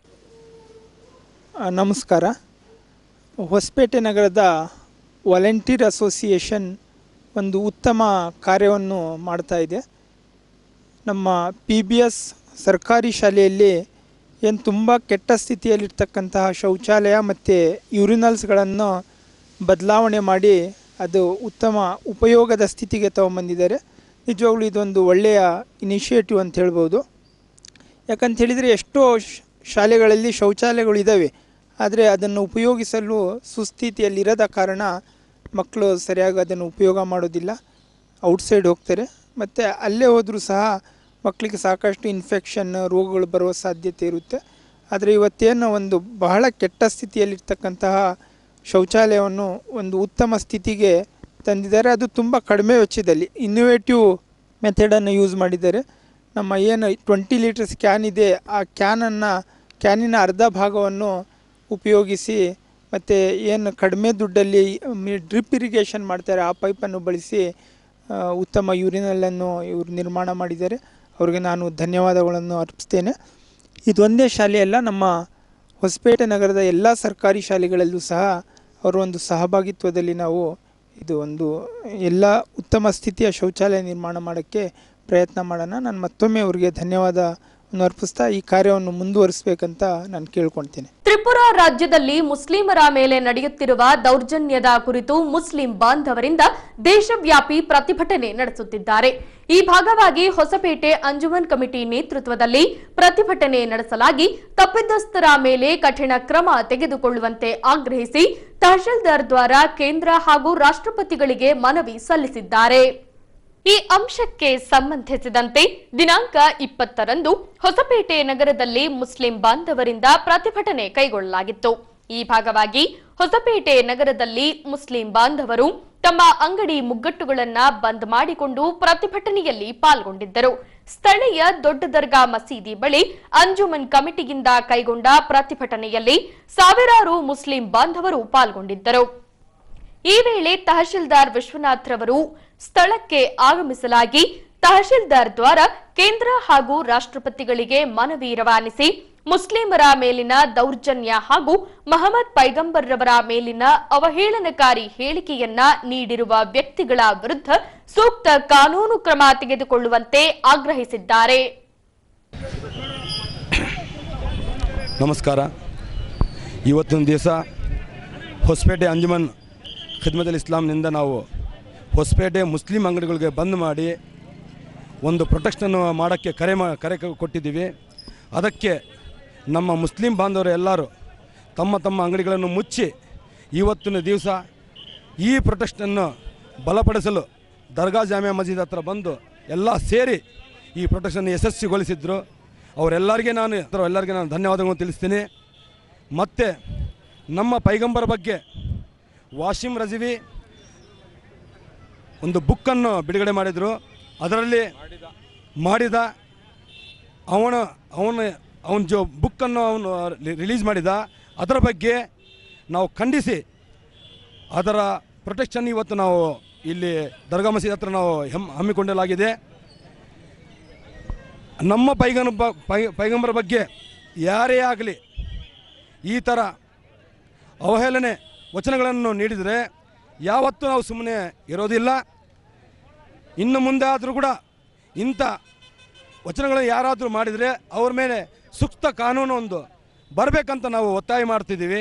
ಆ, ನಮಸ್ಕಾರ ಹೊಸಪೇಟೆ ನಗರದ ವಾಲಂಟಿಯರ್ ಅಸೋಸಿಯೇಷನ್ ಒಂದು ಉತ್ತಮ ಕಾರ್ಯವನ್ನು ಮಾಡ್ತಾ ಇದೆ ನಮ್ಮ ಪಿ ಬಿ ಎಸ್ ಸರ್ಕಾರಿ ಶಾಲೆಯಲ್ಲಿ ಏನು ತುಂಬ ಕೆಟ್ಟ ಸ್ಥಿತಿಯಲ್ಲಿರ್ತಕ್ಕಂತಹ ಶೌಚಾಲಯ ಮತ್ತು ಯೂರಿನಲ್ಸ್ಗಳನ್ನು ಬದಲಾವಣೆ ಮಾಡಿ ಅದು ಉತ್ತಮ ಉಪಯೋಗದ ಸ್ಥಿತಿಗೆ ತಗೊಂಬಂದಿದ್ದಾರೆ ನಿಜವಾಗ್ಲೂ ಇದೊಂದು ಒಳ್ಳೆಯ ಇನಿಷಿಯೇಟಿವ್ ಅಂತ ಹೇಳ್ಬೋದು ಯಾಕಂತ ಹೇಳಿದರೆ ಎಷ್ಟೋ ಶ- ಶಾಲೆಗಳಲ್ಲಿ ಶೌಚಾಲಯಗಳು ಇದ್ದಾವೆ ಆದರೆ ಅದನ್ನು ಉಪಯೋಗಿಸಲು ಸುಸ್ಥಿತಿಯಲ್ಲಿರದ ಕಾರಣ ಮಕ್ಕಳು ಸರಿಯಾಗಿ ಅದನ್ನು ಉಪಯೋಗ ಮಾಡೋದಿಲ್ಲ ಔಟ್ಸೈಡ್ ಹೋಗ್ತಾರೆ ಮತ್ತು ಅಲ್ಲೇ ಹೋದರೂ ಸಹ ಮಕ್ಕಳಿಗೆ ಸಾಕಷ್ಟು ಇನ್ಫೆಕ್ಷನ್ ರೋಗಗಳು ಬರುವ ಸಾಧ್ಯತೆ ಇರುತ್ತೆ ಆದರೆ ಇವತ್ತೇನು ಒಂದು ಬಹಳ ಕೆಟ್ಟ ಸ್ಥಿತಿಯಲ್ಲಿರ್ತಕ್ಕಂತಹ ಶೌಚಾಲಯವನ್ನು ಒಂದು ಉತ್ತಮ ಸ್ಥಿತಿಗೆ ತಂದಿದ್ದಾರೆ ಅದು ತುಂಬ ಕಡಿಮೆ ವೆಚ್ಚದಲ್ಲಿ ಇನ್ನೋವೇಟಿವ್ ಮೆಥಡನ್ನು ಯೂಸ್ ಮಾಡಿದ್ದಾರೆ ನಮ್ಮ ಏನು ಟ್ವೆಂಟಿ ಲೀಟರ್ಸ್ ಕ್ಯಾನ್ ಇದೆ ಆ ಕ್ಯಾನನ್ನು ಕ್ಯಾನಿನ ಅರ್ಧ ಭಾಗವನ್ನು ಉಪಯೋಗಿಸಿ ಮತ್ತು ಏನು ಕಡಿಮೆ ದುಡ್ಡಲ್ಲಿ ಡ್ರಿಪ್ ಇರಿಗೇಷನ್ ಮಾಡ್ತಾರೆ ಆ ಪೈಪನ್ನು ಬಳಸಿ ಆ, ಉತ್ತಮ ಯೂರಿನಲ್ಲನ್ನು ಇವರು ನಿರ್ಮಾಣ ಮಾಡಿದ್ದಾರೆ ಅವರಿಗೆ ನಾನು ಧನ್ಯವಾದಗಳನ್ನು ಅರ್ಪಿಸ್ತೇನೆ ಇದೊಂದೇ ಶಾಲೆಯಲ್ಲ ನಮ್ಮ ಹೊಸಪೇಟೆ ನಗರದ ಎಲ್ಲ ಸರ್ಕಾರಿ ಶಾಲೆಗಳಲ್ಲೂ ಸಹ ಅವರ ಒಂದು ಸಹಭಾಗಿತ್ವದಲ್ಲಿ ನಾವು ಇದು ಒಂದು ಎಲ್ಲ ಉತ್ತಮ ಸ್ಥಿತಿಯ ಶೌಚಾಲಯ ನಿರ್ಮಾಣ ಮಾಡೋಕ್ಕೆ ಪ್ರಯತ್ನ ಮಾಡೋಣ ನಾನು ಮತ್ತೊಮ್ಮೆ ಅವರಿಗೆ ಧನ್ಯವಾದವನ್ನು ಅರ್ಪಿಸ್ತಾ ಈ ಕಾರ್ಯವನ್ನು ಮುಂದುವರಿಸಬೇಕಂತ ನಾನು ಕೇಳ್ಕೊಳ್ತೇನೆ ತ್ರಿಪುರಾ ರಾಜ್ಯದಲ್ಲಿ ಮುಸ್ಲಿಮರ ಮೇಲೆ ನಡೆಯುತ್ತಿರುವ ದೌರ್ಜನ್ಯದ ಕುರಿತು ಮುಸ್ಲಿಂ ಬಾಂಧವರಿಂದ ದೇಶವ್ಯಾಪಿ ಪ್ರತಿಭಟನೆ ನಡೆಸುತ್ತಿದ್ದಾರೆ ಈ ಭಾಗವಾಗಿ ಹೊಸಪೇಟೆ ಅಂಜುಮನ್ ಕಮಿಟಿ ನೇತೃತ್ವದಲ್ಲಿ ಪ್ರತಿಭಟನೆ ನಡೆಸಲಾಗಿ ತಪ್ಪಿತಸ್ಥರ ಮೇಲೆ ಕಠಿಣ ಕ್ರಮ ತೆಗೆದುಕೊಳ್ಳುವಂತೆ ಆಗ್ರಹಿಸಿ ತಹಶೀಲ್ದಾರ್ ದ್ವಾರ ಕೇಂದ್ರ ಹಾಗೂ ರಾಷ್ಟ್ರಪತಿಗಳಿಗೆ ಮನವಿ ಸಲ್ಲಿಸಿದ್ದಾರೆ ಈ ಅಂಶಕ್ಕೆ ಸಂಬಂಧಿಸಿದಂತೆ ದಿನಾಂಕ ಇಪ್ಪತ್ತರಂದು ಹೊಸಪೇಟೆ ನಗರದಲ್ಲಿ ಮುಸ್ಲಿಂ ಬಾಂಧವರಿಂದ ಪ್ರತಿಭಟನೆ ಕೈಗೊಳ್ಳಲಾಗಿತ್ತು ಈ ಭಾಗವಾಗಿ ಹೊಸಪೇಟೆ ನಗರದಲ್ಲಿ ಮುಸ್ಲಿಂ ಬಾಂಧವರು ತಮ್ಮ ಅಂಗಡಿ ಮುಗ್ಗಟ್ಟುಗಳನ್ನ ಬಂದ್ ಮಾಡಿಕೊಂಡು ಪ್ರತಿಭಟನೆಯಲ್ಲಿ ಪಾಲ್ಗೊಂಡಿದ್ದರು ಸ್ಥಳೀಯ ದೊಡ್ಡ ದರ್ಗಾ ಮಸೀದಿ ಬಳಿ ಅಂಜುಮನ್ ಕಮಿಟಿಯಿಂದ ಕೈಗೊಂಡ ಪ್ರತಿಭಟನೆಯಲ್ಲಿ ಸಾವಿರಾರು ಮುಸ್ಲಿಂ ಬಾಂಧವರು ಪಾಲ್ಗೊಂಡಿದ್ದರು ಈ ವೇಳೆ ತಹಶೀಲ್ದಾರ್ ವಿಶ್ವನಾಥ್ ರವರು ಸ್ಥಳಕ್ಕೆ ಆಗಮಿಸಲಾಗಿ ತಹಶೀಲ್ದಾರ್ ದ್ವಾರ ಕೇಂದ್ರ ಹಾಗೂ ರಾಷ್ಟ್ರಪತಿಗಳಿಗೆ ಮನವಿ ರವಾನಿಸಿ ಮುಸ್ಲಿಮರ ಮೇಲಿನ ದೌರ್ಜನ್ಯ ಹಾಗೂ ಮಹಮ್ಮದ್ ಪೈಗಂಬರ್ ರವರ ಮೇಲಿನ ಅವಹೇಳನಕಾರಿ ಹೇಳಿಕೆಯನ್ನ ನೀಡಿರುವ ವ್ಯಕ್ತಿಗಳ ವಿರುದ್ಧ ಸೂಕ್ತ ಕಾನೂನು ಕ್ರಮ ತೆಗೆದುಕೊಳ್ಳುವಂತೆ ಆಗ್ರಹಿಸಿದ್ದಾರೆ ನಮಸ್ಕಾರ ಇವತ್ತಿನ ದಿವಸ ಹೊಸಪೇಟೆ ಅಂಜುಮನ್ ಖಿದ್ಮತಲ್ ಇಸ್ಲಾಂನಿಂದ ನಾವು ಹೊಸಪೇಟೆ ಮುಸ್ಲಿಂ ಅಂಗಡಿಗಳಿಗೆ ಬಂದ್ ಮಾಡಿ ಒಂದು ಪ್ರೊಟೆಕ್ಷನನ್ನು ಮಾಡೋಕ್ಕೆ ಕರೆ ಮಾ ಕರೆ ಕ- ಕೊಟ್ಟಿದ್ದೀವಿ ಅದಕ್ಕೆ ನಮ್ಮ ಮುಸ್ಲಿಂ ಬಾಂಧವರು ಎಲ್ಲರೂ ತಮ್ಮ ತಮ್ಮ ಅಂಗಡಿಗಳನ್ನು ಮುಚ್ಚಿ ಇವತ್ತಿನ ದಿವಸ ಈ ಪ್ರೊಟೆಕ್ಷನನ್ನು ಬಲಪಡಿಸಲು ದರ್ಗಾ ಜಾಮಿಯಾ ಮಸೀದ್ ಹತ್ರ ಬಂದು ಎಲ್ಲ ಸೇರಿ ಈ ಪ್ರೊಟೆಕ್ಷನ್ ಯಶಸ್ವಿಗೊಳಿಸಿದ್ರು ಅವರೆಲ್ಲರಿಗೆ ನಾನು ಎಲ್ಲರಿಗೆ ನಾನು ಧನ್ಯವಾದಗಳನ್ನು ತಿಳಿಸ್ತೀನಿ ಮತ್ತು ನಮ್ಮ ಪೈಗಂಬರ ಬಗ್ಗೆ ವಾಶಿಮ್ ರಜಿವಿ ಒಂದು ಬುಕ್ಕನ್ನು ಬಿಡುಗಡೆ ಮಾಡಿದರು ಅದರಲ್ಲಿ ಮಾಡಿದ ಅವನ ಅವನ ಅವನ ಜೋ ಬುಕ್ಕನ್ನು ಅವನು ರಿಲೀಸ್ ಮಾಡಿದ ಅದರ ಬಗ್ಗೆ ನಾವು ಖಂಡಿಸಿ ಅದರ ಪ್ರೊಟೆಕ್ಷನ್ ಇವತ್ತು ನಾವು ಇಲ್ಲಿ ದರ್ಗಾ ಮಸೀದ್ ಹತ್ರ ನಾವು ಹೆಮ್ ಹಮ್ಮಿಕೊಳ್ಳಲಾಗಿದೆ ನಮ್ಮ ಪೈಗಂಬ ಪೈ ಪೈಗಂಬರ ಬಗ್ಗೆ ಯಾರೇ ಆಗಲಿ ಈ ಥರ ಅವಹೇಳನೆ ವಚನಗಳನ್ನು ನೀಡಿದರೆ ಯಾವತ್ತೂ ನಾವು ಸುಮ್ಮನೆ ಇರೋದಿಲ್ಲ ಇನ್ನು ಮುಂದೆ ಆದರೂ ಕೂಡ ಇಂಥ ವಚನಗಳನ್ನು ಯಾರಾದರೂ ಮಾಡಿದರೆ ಅವ್ರ ಮೇಲೆ ಸೂಕ್ತ ಕಾನೂನು ಒಂದು ಬರಬೇಕಂತ ನಾವು ಒತ್ತಾಯ ಮಾಡ್ತಿದ್ದೀವಿ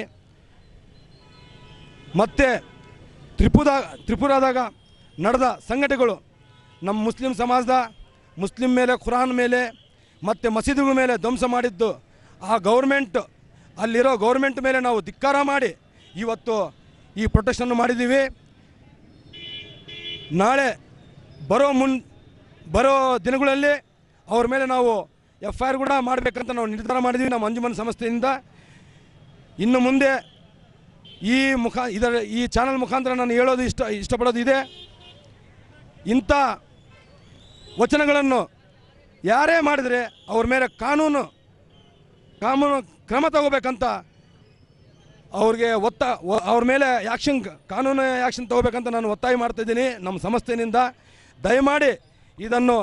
ಮತ್ತು ತ್ರಿಪುರ ತ್ರಿಪುರಾದಾಗ ನಡೆದ ಸಂಘಟನೆಗಳು ನಮ್ಮ ಮುಸ್ಲಿಂ ಸಮಾಜದ ಮುಸ್ಲಿಂ ಮೇಲೆ ಖುರಾನ್ ಮೇಲೆ ಮತ್ತು ಮಸೀದಿಗಳ ಮೇಲೆ ಧ್ವಂಸ ಮಾಡಿದ್ದು ಆ ಗೌರ್ಮೆಂಟ್ ಅಲ್ಲಿರೋ ಗೌರ್ಮೆಂಟ್ ಮೇಲೆ ನಾವು ಧಿಕ್ಕಾರ ಮಾಡಿ ಇವತ್ತು ಈ ಪ್ರೊಟೆಕ್ಷನ್ ಮಾಡಿದ್ದೀವಿ ನಾಳೆ ಬರೋ ಮುನ್ ಬರೋ ದಿನಗಳಲ್ಲಿ ಅವ್ರ ಮೇಲೆ ನಾವು ಎಫ್ ಐ ಆರ್ ಕೂಡ ಮಾಡಬೇಕಂತ ನಾವು ನಿರ್ಧಾರ ಮಾಡಿದ್ವಿ ನಮ್ಮ ಅಂಜುಮನ್ ಸಂಸ್ಥೆಯಿಂದ ಇನ್ನು ಮುಂದೆ ಈ ಮುಖ ಇದರ ಈ ಚಾನಲ್ ಮುಖಾಂತರ ನಾನು ಹೇಳೋದು ಇಷ್ಟ ಇಷ್ಟಪಡೋದು ಇದೆ ಇಂಥ ವಚನಗಳನ್ನು ಯಾರೇ ಮಾಡಿದರೆ ಅವ್ರ ಮೇಲೆ ಕಾನೂನು ಕಾನೂನು ಕ್ರಮ ತಗೋಬೇಕಂತ ಅವ್ರಿಗೆ ಒತ್ತ ವ- ಅವ್ರ ಮೇಲೆ ಆ್ಯಕ್ಷನ್ ಕಾನೂನು ಆ್ಯಕ್ಷನ್ ತಗೋಬೇಕಂತ ನಾನು ಒತ್ತಾಯ ಮಾಡ್ತಾ ಇದ್ದೀನಿ ನಮ್ಮ ಸಂಸ್ಥೆಯಿಂದ ದಯಮಾಡಿ ಇದನ್ನು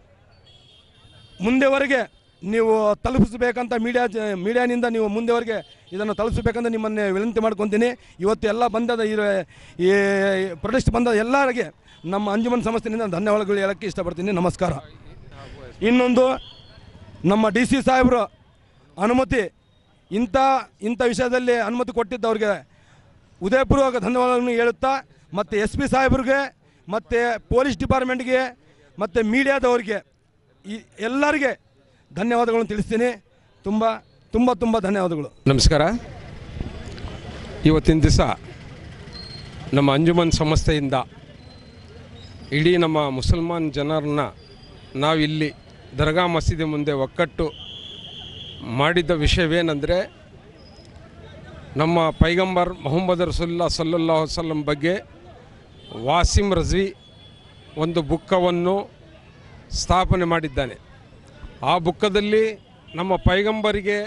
ಮುಂದೆವರೆಗೆ ನೀವು ತಲುಪಿಸಬೇಕಂತ ಮೀಡಿಯಾ ಜ ಮೀಡಿಯಾನಿಂದ ನೀವು ಮುಂದೆವರೆಗೆ ಇದನ್ನು ತಲುಪಿಸಬೇಕಂತ ನಿಮ್ಮನ್ನೇ ವಿನಂತಿ ಮಾಡ್ಕೊತೀನಿ ಇವತ್ತು ಎಲ್ಲ ಬಂದದ ಈ ಈ ಪ್ರೊಟೆಸ್ಟ್ ಬಂದ ಎಲ್ಲರಿಗೆ ನಮ್ಮ ಅಂಜುಮನ್ ಸಂಸ್ಥೆಯಿಂದ ಧನ್ಯವಾದಗಳು ಹೇಳೋಕ್ಕೆ ಇಷ್ಟಪಡ್ತೀನಿ ನಮಸ್ಕಾರ ಇನ್ನೊಂದು ನಮ್ಮ ಡಿ ಸಿ ಸಾಹೇಬರು ಅನುಮತಿ ಇಂಥ ಇಂಥ ವಿಷಯದಲ್ಲಿ ಅನುಮತಿ ಕೊಟ್ಟಿದ್ದವ್ರಿಗೆ ಉದಯಪೂರ್ವಕ ಧನ್ಯವಾದಗಳನ್ನು ಹೇಳುತ್ತಾ ಮತ್ತು ಎಸ್ ಪಿ ಸಾಹೇಬ್ರಿಗೆ ಮತ್ತು ಪೊಲೀಸ್ ಡಿಪಾರ್ಟ್ಮೆಂಟ್ಗೆ ಮತ್ತು ಮೀಡಿಯಾದವ್ರಿಗೆ ಈ ಎಲ್ಲರಿಗೆ ಧನ್ಯವಾದಗಳನ್ನು ತಿಳಿಸ್ತೀನಿ ತುಂಬ ತುಂಬ ತುಂಬ ಧನ್ಯವಾದಗಳು ನಮಸ್ಕಾರ ಇವತ್ತಿನ ದಿವಸ ನಮ್ಮ ಅಂಜುಮನ್ ಸಂಸ್ಥೆಯಿಂದ ಇಡೀ ನಮ್ಮ ಮುಸಲ್ಮಾನ್ ಜನರನ್ನ ನಾವಿಲ್ಲಿ ದರ್ಗಾ ಮಸೀದಿ ಮುಂದೆ ಒಕ್ಕಟ್ಟು ಮಾಡಿದ್ದ ವಿಷಯವೇನೆಂದರೆ ನಮ್ಮ ಪೈಗಂಬರ್ ಮೊಹಮ್ಮದ್ ರಸುಲ್ಲಾ ಸಲ್ಲಲ್ಲಾಹು ವಸಲ್ಲಂ ಬಗ್ಗೆ ವಾಸಿಮ್ ರಜ್ವಿ ಒಂದು ಬುಕ್ಕವನ್ನು ಸ್ಥಾಪನೆ ಮಾಡಿದ್ದಾನೆ ಆ ಬುಕ್ಕದಲ್ಲಿ ನಮ್ಮ ಪೈಗಂಬರಿಗೆ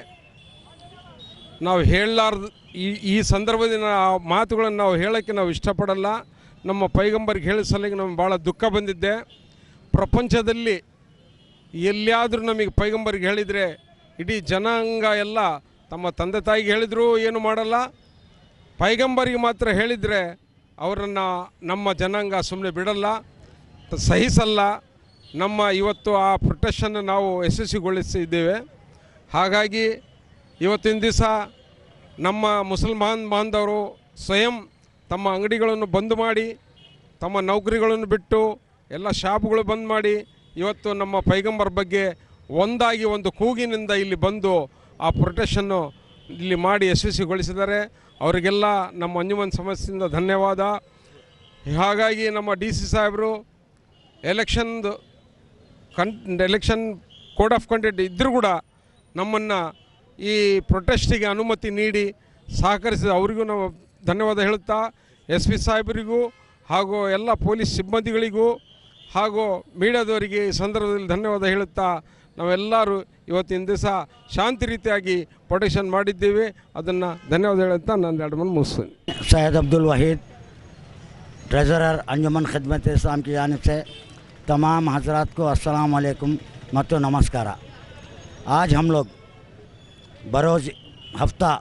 ನಾವು ಹೇಳಲಾರ್ದು ಈ ಈ ಸಂದರ್ಭದಲ್ಲಿ ಆ ಮಾತುಗಳನ್ನು ನಾವು ಹೇಳೋಕ್ಕೆ ನಾವು ಇಷ್ಟಪಡಲ್ಲ ನಮ್ಮ ಪೈಗಂಬರಿಗೆ ಹೇಳೋ ಸಲಿಗೆ ನಮ್ಗೆ ಭಾಳ ದುಃಖ ಬಂದಿದ್ದೆ ಪ್ರಪಂಚದಲ್ಲಿ ಎಲ್ಲಿಯಾದರೂ ನಮಗೆ ಪೈಗಂಬರಿಗೆ ಹೇಳಿದರೆ ಇಡೀ ಜನಾಂಗ ಎಲ್ಲ ತಮ್ಮ ತಂದೆ ತಾಯಿಗೆ ಹೇಳಿದರೂ ಏನು ಮಾಡಲ್ಲ ಪೈಗಂಬರಿಗೆ ಮಾತ್ರ ಹೇಳಿದರೆ ಅವರನ್ನು ನಮ್ಮ ಜನಾಂಗ ಸುಮ್ಮನೆ ಬಿಡಲ್ಲ ತ- ಸಹಿಸಲ್ಲ ನಮ್ಮ ಇವತ್ತು ಆ ಪ್ರೊಟೆಕ್ಷನ್ನು ನಾವು ಯಶಸ್ವಿಗೊಳಿಸಿದ್ದೇವೆ ಹಾಗಾಗಿ ಇವತ್ತಿನ ದಿವಸ ನಮ್ಮ ಮುಸಲ್ಮಾನ್ ಬಾಂಧವರು ಸ್ವಯಂ ತಮ್ಮ ಅಂಗಡಿಗಳನ್ನು ಬಂದ್ ಮಾಡಿ ತಮ್ಮ ನೌಕರಿಗಳನ್ನು ಬಿಟ್ಟು ಎಲ್ಲ ಶಾಪ್ಗಳು ಬಂದ್ ಮಾಡಿ ಇವತ್ತು ನಮ್ಮ ಪೈಗಂಬರ್ ಬಗ್ಗೆ ಒಂದಾಗಿ ಒಂದು ಕೂಗಿನಿಂದ ಇಲ್ಲಿ ಬಂದು ಆ ಪ್ರೊಟೆಕ್ಷನ್ನು ಇಲ್ಲಿ ಮಾಡಿ ಯಶಸ್ವಿಗೊಳಿಸಿದ್ದಾರೆ ಅವರಿಗೆಲ್ಲ ನಮ್ಮ ಅಂಜುಮನ್ ಸಮಸ್ಯೆಯಿಂದ ಧನ್ಯವಾದ ಹಾಗಾಗಿ ನಮ್ಮ ಡಿ ಸಿ ಸಾಹೇಬರು ಎಲೆಕ್ಷನ್ದು ಕನ್ ಎಲೆಕ್ಷನ್ ಕೋಡ್ ಆಫ್ ಕಂಡಕ್ಟ್ ಇದ್ದರೂ ಕೂಡ ನಮ್ಮನ್ನು ಈ ಪ್ರೊಟೆಸ್ಟಿಗೆ ಅನುಮತಿ ನೀಡಿ ಸಹಕರಿಸಿದ ಅವರಿಗೂ ನಾವು ಧನ್ಯವಾದ ಹೇಳುತ್ತಾ ಎಸ್ ಪಿ ಸಾಹೇಬರಿಗೂ ಹಾಗೂ ಎಲ್ಲ ಪೊಲೀಸ್ ಸಿಬ್ಬಂದಿಗಳಿಗೂ ಹಾಗೂ ಮೀಡಿಯಾದವರಿಗೆ ಈ ಸಂದರ್ಭದಲ್ಲಿ ಧನ್ಯವಾದ ಹೇಳುತ್ತಾ ನಾವೆಲ್ಲರೂ ಇವತ್ತಿನ ದಿವಸ ಶಾಂತಿ ರೀತಿಯಾಗಿ ಪ್ರೊಟೆಕ್ಷನ್ ಮಾಡಿದ್ದೇವೆ ಅದನ್ನು ಧನ್ಯವಾದ ಹೇಳುತ್ತಾ ನಾನು ಎರಡು ಮನೆ ಮುಗಿಸ್ತೀನಿ सैयद अब्दुल वहीद ट्रेजरर अंजुमन खिदमत इस्लाम की जानब से तमाम हजरात को अस्सलाम वालेकुम ಮತ್ತು ನಮಸ್ಕಾರ आज हम लोग बरोज़ हफ्ता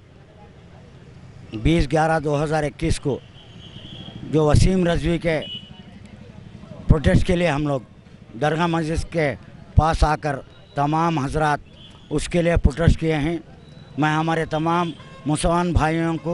20 ग्यारह 2021 को जो वसीम रजवी के प्रोटेस्ट के लिए हम लोग दरगाह मस्जिद के पास आकर तमाम हजरात उसके लिए प्रोटेस्ट किए हैं मैं हमारे तमाम मुसलमान भाइयों को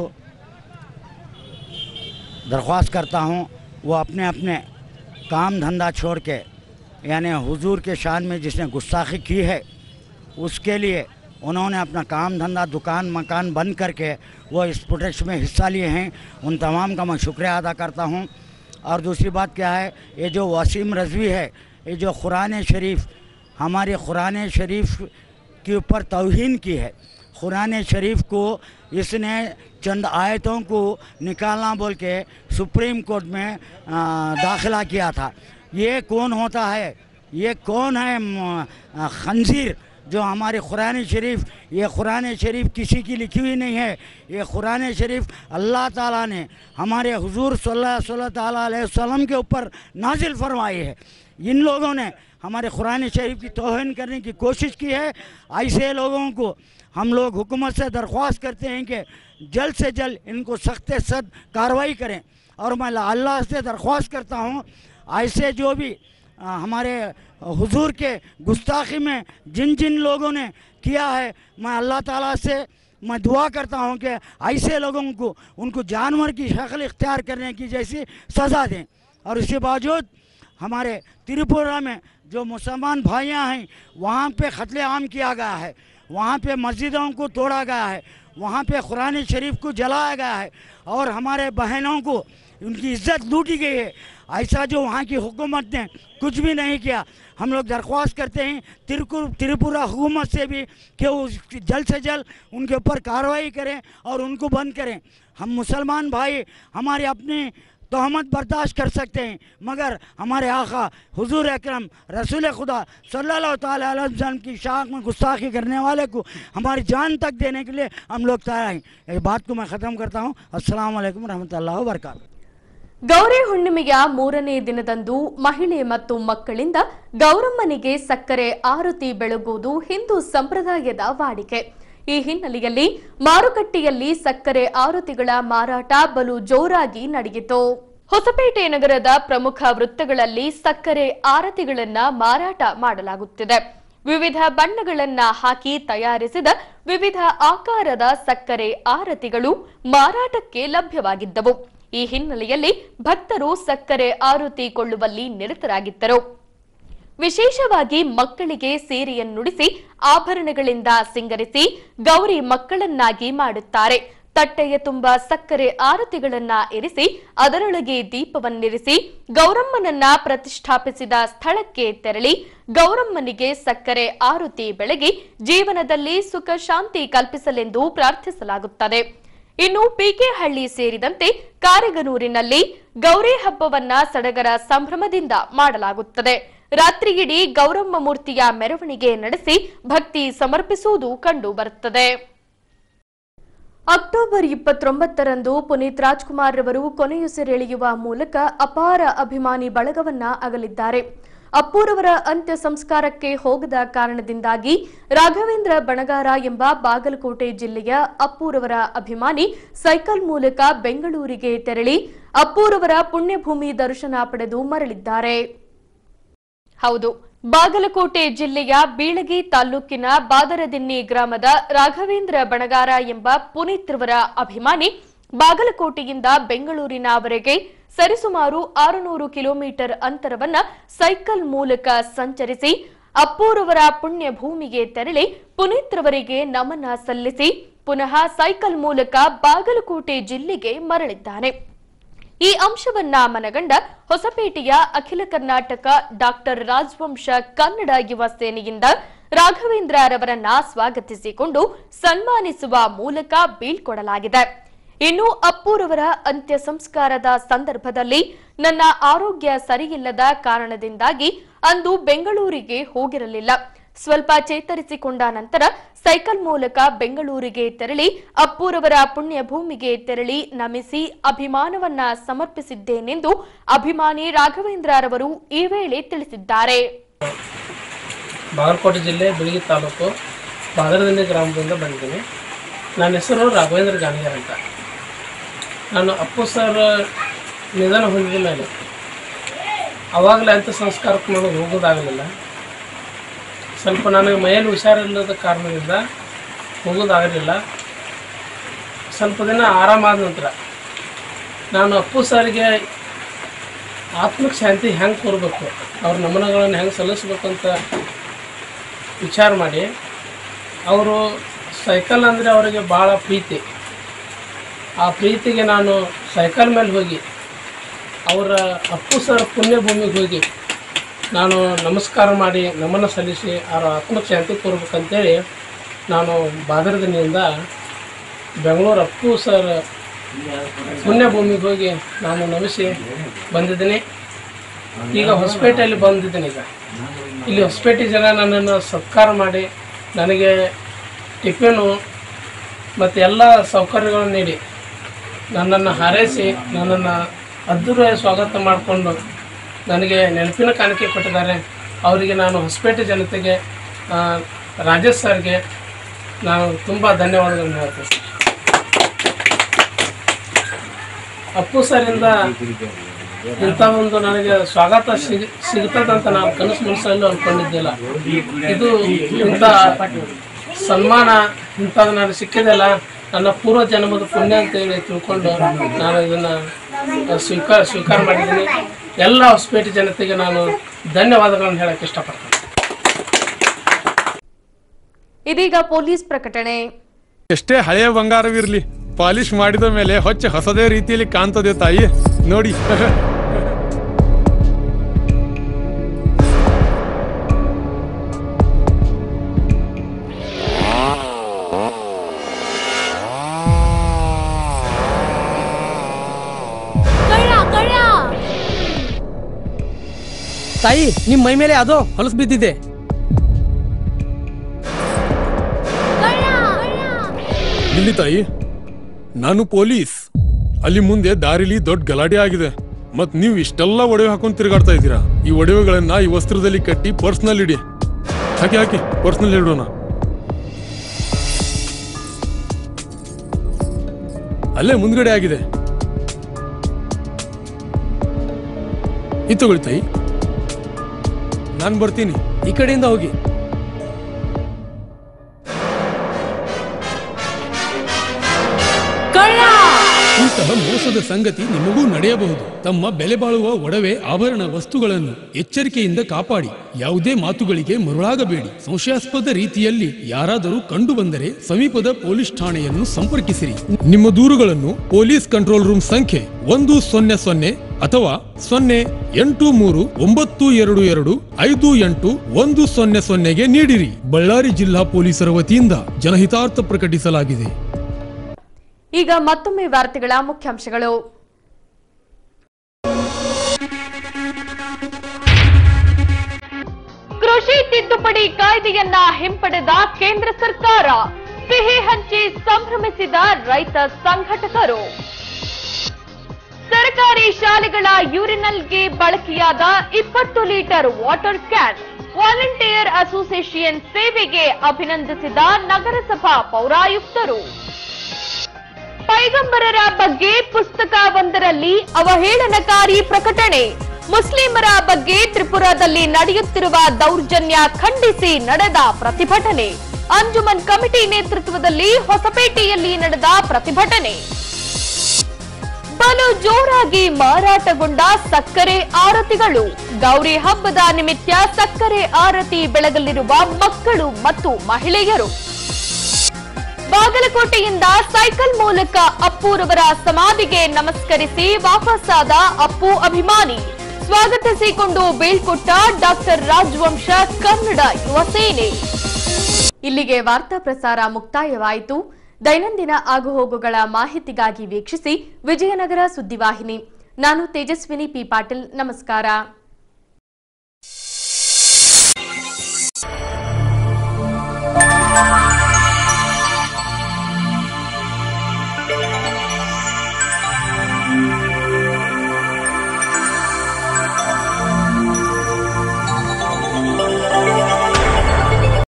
दरख्वास्त करता हूँ वो अपने अपने काम धंधा छोड़ के यानी हुजूर के शान में जिसने गुस्ताखी की है उसके लिए उन्होंने अपना काम धंधा दुकान मकान बंद करके वो इस प्रोटेस्ट में हिस्सा लिए हैं उन तमाम का मैं शुक्रिया अदा करता हूँ और दूसरी बात क्या है ये जो वसीम रजवी है ये जो कुरान शरीफ हमारे कुरान शरीफ के ऊपर तोहीन की है कुरान शरीफ को इसने चंद आयतों को निकालना बोल के सुप्रीम कोर्ट में आ, दाखिला किया था ये कौन होता है ये कौन है म, आ, खंजीर जो हमारे कुरान शरीफ ये कुरान शरीफ किसी की लिखी हुई नहीं है ये कुरान शरीफ अल्लाह ताला ने हमारे हुजूर सल्लल्लाहु अलैहि वसल्लम के ऊपर नाजिल फरमाई है इन लोगों ने हमारे कुरान शरीफ की तोहन करने की कोशिश की है ऐसे लोगों को हम लोग हुकूमत से दरख्वास्त करते हैं कि जल्द से जल्द इनको सख्त से सख्त कार्रवाई करें और मैं अल्लाह से दरख्वास्त करता हूँ ऐसे जो भी आ, हमारे हुजूर के गुस्ताखी में जिन जिन लोगों ने किया है मैं अल्लाह ताला से मैं दुआ करता हूँ कि ऐसे लोगों को उनको जानवर की शक्ल इख्तियार करने की जैसी सज़ा दें और इसके बावजूद हमारे त्रिपुरा में जो मुसलमान भाइयाँ हैं वहाँ पे कत्ले आम किया गया है वहाँ पे मस्जिदों को तोड़ा गया है वहाँ पे कुरान शरीफ को जलाया गया है और हमारे बहनों को उनकी इज्जत लूटी गई है ऐसा जो वहाँ की हुकूमत ने कुछ भी नहीं किया हम लोग दरख्वास्त करते हैं त्रिपुर त्रिपुरा हुकूमत से भी कि वो जल्द से जल्द उनके ऊपर कार्रवाई करें और उनको बंद करें हम मुसलमान भाई हमारे अपनी तोहमत बर्दाश्त कर सकते हैं मगर हमारे आका हुजूर अकरम रसूल खुदा सल्लल्लाहु ताला अलैहि वसल्लम की शाख में गुस्ताखी करने वाले को हमारी जान तक देने के लिए हम लोग तैयार हैं इस बात को मैं ख़त्म करता हूँ अस्सलाम वालेकुम रहमतुल्लाहि व बरकातहू ಗೌರಿ ಹುಣ್ಣಿಮೆಯ ಮೂರನೇ ದಿನದಂದು ಮಹಿಳೆ ಮತ್ತು ಮಕ್ಕಳಿಂದ ಗೌರಮ್ಮನಿಗೆ ಸಕ್ಕರೆ ಆರತಿ ಬೆಳಗುವುದು ಹಿಂದೂ ಸಂಪ್ರದಾಯದ ವಾಡಿಕೆ ಈ ಹಿನ್ನೆಲೆಯಲ್ಲಿ ಮಾರುಕಟ್ಟೆಯಲ್ಲಿ ಸಕ್ಕರೆ ಆರತಿಗಳ ಮಾರಾಟ ಬಲು ಜೋರಾಗಿ ನಡೆಯಿತು ಹೊಸಪೇಟೆ ನಗರದ ಪ್ರಮುಖ ವೃತ್ತಗಳಲ್ಲಿ ಸಕ್ಕರೆ ಆರತಿಗಳನ್ನ ಮಾರಾಟ ಮಾಡಲಾಗುತ್ತಿದೆ ವಿವಿಧ ಬಣ್ಣಗಳನ್ನ ಹಾಕಿ ತಯಾರಿಸಿದ ವಿವಿಧ ಆಕಾರದ ಸಕ್ಕರೆ ಆರತಿಗಳು ಮಾರಾಟಕ್ಕೆ ಲಭ್ಯವಾಗಿದ್ದವು ಈ ಹಿನ್ನೆಲೆಯಲ್ಲಿ ಭಕ್ತರು ಸಕ್ಕರೆ ಆರತಿ ಕೊಳ್ಳುವಲ್ಲಿ ನಿರತರಾಗಿದ್ದರು ವಿಶೇಷವಾಗಿ ಮಕ್ಕಳಿಗೆ ಸೀರೆಯನ್ನುಡಿಸಿ ಆಭರಣಗಳಿಂದ ಸಿಂಗರಿಸಿ ಗೌರಿ ಮಕ್ಕಳನ್ನಾಗಿ ಮಾಡುತ್ತಾರೆ ತಟ್ಟೆಯ ತುಂಬ ಸಕ್ಕರೆ ಆರತಿಗಳನ್ನ ಇರಿಸಿ ಅದರೊಳಗೆ ದೀಪವನ್ನಿರಿಸಿ ಗೌರಮ್ಮನನ್ನ ಪ್ರತಿಷ್ಠಾಪಿಸಿದ ಸ್ಥಳಕ್ಕೆ ತೆರಳಿ ಗೌರಮ್ಮನಿಗೆ ಸಕ್ಕರೆ ಆರತಿ ಬೆಳಗಿ ಜೀವನದಲ್ಲಿ ಸುಖ ಶಾಂತಿ ಕಲ್ಪಿಸಲೆಂದು ಪ್ರಾರ್ಥಿಸಲಾಗುತ್ತದೆ ಇನ್ನು ಪಿಕೆಹಳ್ಳಿ ಸೇರಿದಂತೆ ಕಾರೆಗನೂರಿನಲ್ಲಿ ಗೌರಿ ಹಬ್ಬವನ್ನ ಸಡಗರ ಸಂಭ್ರಮದಿಂದ ಮಾಡಲಾಗುತ್ತದೆ ರಾತ್ರಿಯಿಡೀ ಗೌರಮ್ಮ ಮೂರ್ತಿಯ ಮೆರವಣಿಗೆ ನಡೆಸಿ ಭಕ್ತಿ ಸಮರ್ಪಿಸುವುದು ಕಂಡು ಬರುತ್ತದೆ ಅಕ್ಟೋಬರ್ ಇಪ್ಪತ್ತೊಂಬತ್ತರಂದು ಪುನೀತ್ ರಾಜ್ಕುಮಾರ್ ರವರು ಕೊನೆಯುಸಿರೆಳೆಯುವ ಮೂಲಕ ಅಪಾರ ಅಭಿಮಾನಿ ಬಳಗವನ್ನ ಅಗಲಿದ್ದಾರೆ ಅಪ್ಪೂರವರ ಅಂತ್ಯ ಸಂಸ್ಕಾರಕ್ಕೆ ಹೋಗದ ಕಾರಣದಿಂದಾಗಿ ರಾಘವೇಂದ್ರ ಬಣಗಾರ ಎಂಬ ಬಾಗಲಕೋಟೆ ಜಿಲ್ಲೆಯ ಅಪ್ಪೂರವರ ಅಭಿಮಾನಿ ಸೈಕಲ್ ಮೂಲಕ ಬೆಂಗಳೂರಿಗೆ ತೆರಳಿ ಅಪ್ಪೂರವರ ಪುಣ್ಯಭೂಮಿ ದರ್ಶನ ಪಡೆದು ಮರಳಿದ್ದಾರೆ ಹೌದು ಬಾಗಲಕೋಟೆ ಜಿಲ್ಲೆಯ ಬೀಳಗಿ ತಾಲೂಕಿನ ಬಾದರದಿನ್ನಿ ಗ್ರಾಮದ ರಾಘವೇಂದ್ರ ಬಣಗಾರ ಎಂಬ ಪುನೀತ್ ರವರ ಅಭಿಮಾನಿ ಬಾಗಲಕೋಟೆಯಿಂದ ಬೆಂಗಳೂರಿನವರೆಗೆ ಸರಿಸುಮಾರು ಆರುನೂರು ಕಿಲೋಮೀಟರ್ ಅಂತರವನ್ನ ಸೈಕಲ್ ಮೂಲಕ ಸಂಚರಿಸಿ ಅಪ್ಪೂರವರ ಪುಣ್ಯ ಭೂಮಿಗೆ ತೆರಳಿ ಪುನೀತ್ ರವರಿಗೆ ನಮನ ಸಲ್ಲಿಸಿ ಪುನಃ ಸೈಕಲ್ ಮೂಲಕ ಬಾಗಲಕೋಟೆ ಜಿಲ್ಲೆಗೆ ಮರಳಿದ್ದಾನೆ ಈ ಅಂಶವನ್ನ ಮನಗಂಡ ಹೊಸಪೇಟೆಯ ಅಖಿಲ ಕರ್ನಾಟಕ ಡಾಕ್ಟರ್ ರಾಜವಂಶ ಕನ್ನಡ ಯುವ ಸೇನೆಯಿಂದ ರಾಘವೇಂದ್ರ ರವರನ್ನ ಸ್ವಾಗತಿಸಿಕೊಂಡು ಸನ್ಮಾನಿಸುವ ಮೂಲಕ ಬೀಳ್ಕೊಡಲಾಗಿದೆ ಇನ್ನು ಅಪ್ಪೂರವರ ಅಂತ್ಯ ಸಂಸ್ಕಾರದ ಸಂದರ್ಭದಲ್ಲಿ ನನ್ನ ಆರೋಗ್ಯ ಸರಿಯಿಲ್ಲದ ಕಾರಣದಿಂದಾಗಿ ಅಂದು ಬೆಂಗಳೂರಿಗೆ ಹೋಗಿರಲಿಲ್ಲ ಸ್ವಲ್ಪ ಚೇತರಿಸಿಕೊಂಡ ನಂತರ ಸೈಕಲ್ ಮೂಲಕ ಬೆಂಗಳೂರಿಗೆ ತೆರಳಿ ಅಪ್ಪೂರವರ ಪುಣ್ಯ ಭೂಮಿಗೆ ತೆರಳಿ ನಮಿಸಿ ಅಭಿಮಾನವನ್ನ ಸಮರ್ಪಿಸಿದ್ದೇನೆಂದು ಅಭಿಮಾನಿ ರಾಘವೇಂದ್ರರವರು ಈ ವೇಳೆ ತಿಳಿಸಿದ್ದಾರೆ ಬಾಗಲಕೋಟೆ ಜಿಲ್ಲೆ ಬಿಳಿಗಿ ತಾಲೂಕು ಬಾದರದಿಂದ ಗ್ರಾಮದಿಂದ ಬಂದಿದ್ದೀನಿ ನನ್ನ ಹೆಸರು ರಾಘವೇಂದ್ರ ಗಾಣಿಗರ್ ಅಂತ ನಾನು ಅಪ್ಪು ಸರ್ ನಿಧನ ಹೊಂದಿದ ಮೇಲೆ ಅವಾಗಲೇ ಅಂತ್ಯ ಸಂಸ್ಕಾರಕ್ಕೆ ನನಗೆ ಹೋಗೋದಾಗಲಿಲ್ಲ ಸ್ವಲ್ಪ ನನಗೆ ಮೈಯಲ್ಲಿ ಹುಷಾರಿಲ್ಲದ ಕಾರಣದಿಂದ ಹೋಗೋದಾಗಲಿಲ್ಲ ಸ್ವಲ್ಪ ದಿನ ಆರಾಮಾದ ನಂತರ ನಾನು ಅಪ್ಪು ಸರ್ಗೆ ಆತ್ಮಕ್ಕೆ ಶಾಂತಿ ಹೆಂಗೆ ಕೊಡಬೇಕು ಅವ್ರ ನಮನಗಳನ್ನು ಹೆಂಗೆ ಸಲ್ಲಿಸ್ಬೇಕು ಅಂತ ವಿಚಾರ ಮಾಡಿ ಅವರು ಸೈಕಲ್ ಅಂದರೆ ಅವರಿಗೆ ಭಾಳ ಪ್ರೀತಿ ಆ ಪ್ರೀತಿಗೆ ನಾನು ಸೈಕಲ್ ಮೇಲೆ ಹೋಗಿ ಅವರ ಅಪ್ಪು ಸರ್ ಪುಣ್ಯಭೂಮಿಗೆ ಹೋಗಿ ನಾನು ನಮಸ್ಕಾರ ಮಾಡಿ ನಮನ ಸಲ್ಲಿಸಿ ಅವರ ಆತ್ಮಕ್ಕೆ ಶಾಂತಿ ಕೊಡ್ಬೇಕಂತೇಳಿ ನಾನು ಬಾದರದಿನಿಂದ ಬೆಂಗಳೂರು ಅಪ್ಪು ಸರ್ ಪುಣ್ಯಭೂಮಿಗೆ ಹೋಗಿ ನಾನು ನಮಿಸಿ ಬಂದಿದ್ದೀನಿ ಈಗ ಹೊಸಪೇಟೆಯಲ್ಲಿ ಬಂದಿದ್ದೀನಿ ಈಗ ಇಲ್ಲಿ ಹೊಸಪೇಟೆ ಜನ ನನ್ನನ್ನು ಸತ್ಕಾರ ಮಾಡಿ ನನಗೆ ಟಿಫಿನು ಮತ್ತು ಎಲ್ಲ ಸೌಕರ್ಯಗಳನ್ನು ನೀಡಿ ನನ್ನನ್ನು ಹಾರೈಸಿ ನನ್ನನ್ನು ಅದ್ದೂರಿಯಾಗಿ ಸ್ವಾಗತ ಮಾಡಿಕೊಂಡು ನನಗೆ ನೆನಪಿನ ಕಾಣಿಕೆ ಕೊಟ್ಟಿದ್ದಾರೆ ಅವರಿಗೆ ನಾನು ಹೊಸಪೇಟೆ ಜನತೆಗೆ ಆ, ರಾಜೇಶ್ ಸರ್ಗೆ ನಾನು ತುಂಬ ಧನ್ಯವಾದಗಳನ್ನು ಹೇಳ್ತೀನಿ ಸರ್. ಅಪ್ಪು ಸರಿಂದ ಇಂಥ ಒಂದು ನನಗೆ ಸ್ವಾಗತ ಸಿಗ್ ಸಿಗ್ತದಂತ ನಾನು ಕನಸು ಮನಸ್ಸಲ್ಲೂ ಅಂದ್ಕೊಂಡಿದ್ದಿಲ್ಲ ಇದು ಇಂಥ ಸನ್ಮಾನ ಇಂಥದ್ದು ನನಗೆ ಸಿಕ್ಕಿದೆಲ್ಲ ನನ್ನ ಪೂರ್ವ ಜನ್ಮದ ಪುಣ್ಯ ಅಂತ ಹೇಳಿ ತಿಳ್ಕೊಂಡು ನಾನು ಇದನ್ನು ಸ್ವೀಕಾರ ಸ್ವೀಕಾರ ಮಾಡಿದ್ದೀನಿ ಎಲ್ಲ ಹೊಸಪೇಟೆ ಜನತೆಗೆ ನಾನು ಧನ್ಯವಾದಗಳನ್ನು ಹೇಳಕ್ಕೆ ಇಷ್ಟಪಡ್ತೀನಿ ಇದೀಗ ಪೊಲೀಸ್ ಪ್ರಕಟಣೆ ಎಷ್ಟೇ ಹಳೆಯ ಬಂಗಾರವಿರ್ಲಿ ಪಾಲಿಶ್ ಮಾಡಿದ ಮೇಲೆ ಹೊಚ್ಚ ಹೊಸದೇ ರೀತಿಯಲ್ಲಿ ಕಾಣ್ತದೆ ತಾಯಿ ನೋಡಿ ತಾಯಿ ನಿಮ್ ಮೈ ಮೇಲೆ ಅದು ಹೊಲಸು ಬಿದ್ದಿದೆ ಇಲ್ಲಿ ತಾಯಿ ನಾನು ಪೊಲೀಸ್ ಅಲ್ಲಿ ಮುಂದೆ ದಾರಿಲಿ ದೊಡ್ಡ ಗಲಾಟೆ ಆಗಿದೆ ಮತ್ ನೀವು ಇಷ್ಟೆಲ್ಲ ಒಡವೆ ಹಾಕೊಂಡು ತಿರುಗಾಡ್ತಾ ಇದ್ದೀರಾ ಈ ಒಡವೆಗಳನ್ನ ಈ ವಸ್ತ್ರದಲ್ಲಿ ಕಟ್ಟಿ ಪರ್ಸ್ನಲ್ಲಿ ಇಡಿ ಹಾಕಿ ಹಾಕಿ ಪರ್ಸ್ನಲ್ಲಿ ಇಡೋಣ ಅಲ್ಲೇ ಮುಂದ್ಗಡೆ ಆಗಿದೆ ಇದು ತಗೊಳ್ಳಿ ತಾಯಿ ನಾನು ಬರ್ತೀನಿ ಈ ಕಡೆಯಿಂದ ಹೋಗಿ ಇಂತಹ ಮೋಸದ ಸಂಗತಿ ನಿಮಗೂ ನಡೆಯಬಹುದು ತಮ್ಮ ಬೆಲೆ ಬಾಳುವ ಒಡವೆ ಆಭರಣ ವಸ್ತುಗಳನ್ನು ಎಚ್ಚರಿಕೆಯಿಂದ ಕಾಪಾಡಿ ಯಾವುದೇ ಮಾತುಗಳಿಗೆ ಮರುಳಾಗಬೇಡಿ ಸಂಶಯಾಸ್ಪದ ರೀತಿಯಲ್ಲಿ ಯಾರಾದರೂ ಕಂಡು ಬಂದರೆ ಸಮೀಪದ ಪೊಲೀಸ್ ಠಾಣೆಯನ್ನು ಸಂಪರ್ಕಿಸಿರಿ ನಿಮ್ಮ ದೂರುಗಳನ್ನು ಪೊಲೀಸ್ ಕಂಟ್ರೋಲ್ ರೂಮ್ ಸಂಖ್ಯೆ ಒಂದು ಸೊನ್ನೆ ಸೊನ್ನೆ ಅಥವಾ ಸೊನ್ನೆ ಎಂಟು ಮೂರು ಒಂಬತ್ತು ಎರಡು ಎರಡು ಐದು ಎಂಟು ಒಂದು ಸೊನ್ನೆ ಸೊನ್ನೆಗೆ ನೀಡಿರಿ ಬಳ್ಳಾರಿ ಜಿಲ್ಲಾ ಪೊಲೀಸರ ವತಿಯಿಂದ ಜನಹಿತಾರ್ಥ ಪ್ರಕಟಿಸಲಾಗಿದೆ ಈಗ ಮತ್ತೊಮ್ಮೆ ವಾರ್ತೆಗಳ ಮುಖ್ಯಾಂಶಗಳು ಕೃಷಿ ತಿದ್ದುಪಡಿ ಕಾಯ್ದೆಯನ್ನ ಹಿಂಪಡೆದ ಕೇಂದ್ರ ಸರ್ಕಾರ ಸಿಹಿ ಹಂಚಿ ಸಂಭ್ರಮಿಸಿದ ರೈತ ಸಂಘಟಕರು ಸರ್ಕಾರಿ ಶಾಲೆಗಳ ಯೂರಿನಲ್ಗೆ ಬಳಕೆಯಾದ ಇಪ್ಪತ್ತು litre water can volunteer association ಸೇವೆಗೆ ಅಭಿನಂದಿಸಿದ ನಗರಸಭಾ ಪೌರಾಯುಕ್ತರು ಪೈಗಂಬರರ ಬಗ್ಗೆ ಪುಸ್ತಕವೊಂದರಲ್ಲಿ ಅವಹೇಳನಕಾರಿ ಪ್ರಕಟಣೆ ಮುಸ್ಲಿಮರ ಬಗ್ಗೆ ತ್ರಿಪುರಾದಲ್ಲಿ ನಡೆಯುತ್ತಿರುವ ದೌರ್ಜನ್ಯ ಖಂಡಿಸಿ ನಡೆದ ಪ್ರತಿಭಟನೆ ಅಂಜುಮನ್ ಕಮಿಟಿ ನೇತೃತ್ವದಲ್ಲಿ ಹೊಸಪೇಟೆಯಲ್ಲಿ ನಡೆದ ಪ್ರತಿಭಟನೆ ಬಲು ಜೋರಾಗಿ ಮಾರಾಟಗೊಂಡ ಸಕ್ಕರೆ ಆರತಿಗಳು ಗೌರಿ ಹಬ್ಬದ ನಿಮಿತ್ತ ಸಕ್ಕರೆ ಆರತಿ ಬೆಳಗಲಿರುವ ಮಕ್ಕಳು ಮತ್ತು ಮಹಿಳೆಯರು ಬಾಗಲಕೋಟೆಯಿಂದ ಸೈಕಲ್ ಮೂಲಕ ಅಪ್ಪುರವರ ಸಮಾಧಿಗೆ ನಮಸ್ಕರಿಸಿ ವಾಪಸ್ಸಾದ ಅಪ್ಪು ಅಭಿಮಾನಿ ಸ್ವಾಗತಿಸಿಕೊಂಡು ಬೀಳ್ಕೊಟ್ಟ ಡಾಕ್ಟರ್ ರಾಜವಂಶ ಕನ್ನಡ ಯುವ ಸೇನೆ ಇಲ್ಲಿಗೆ ವಾರ್ತಾ ಪ್ರಸಾರ ಮುಕ್ತಾಯವಾಯಿತು ದೈನಂದಿನ ಆಗುಹೋಗುಗಳ ಮಾಹಿತಿಗಾಗಿ ವೀಕ್ಷಿಸಿ ವಿಜಯನಗರ ಸುದ್ದಿವಾಹಿನಿ ನಾನು ತೇಜಸ್ವಿನಿ ಪಿ ಪಾಟೀಲ್ ನಮಸ್ಕಾರ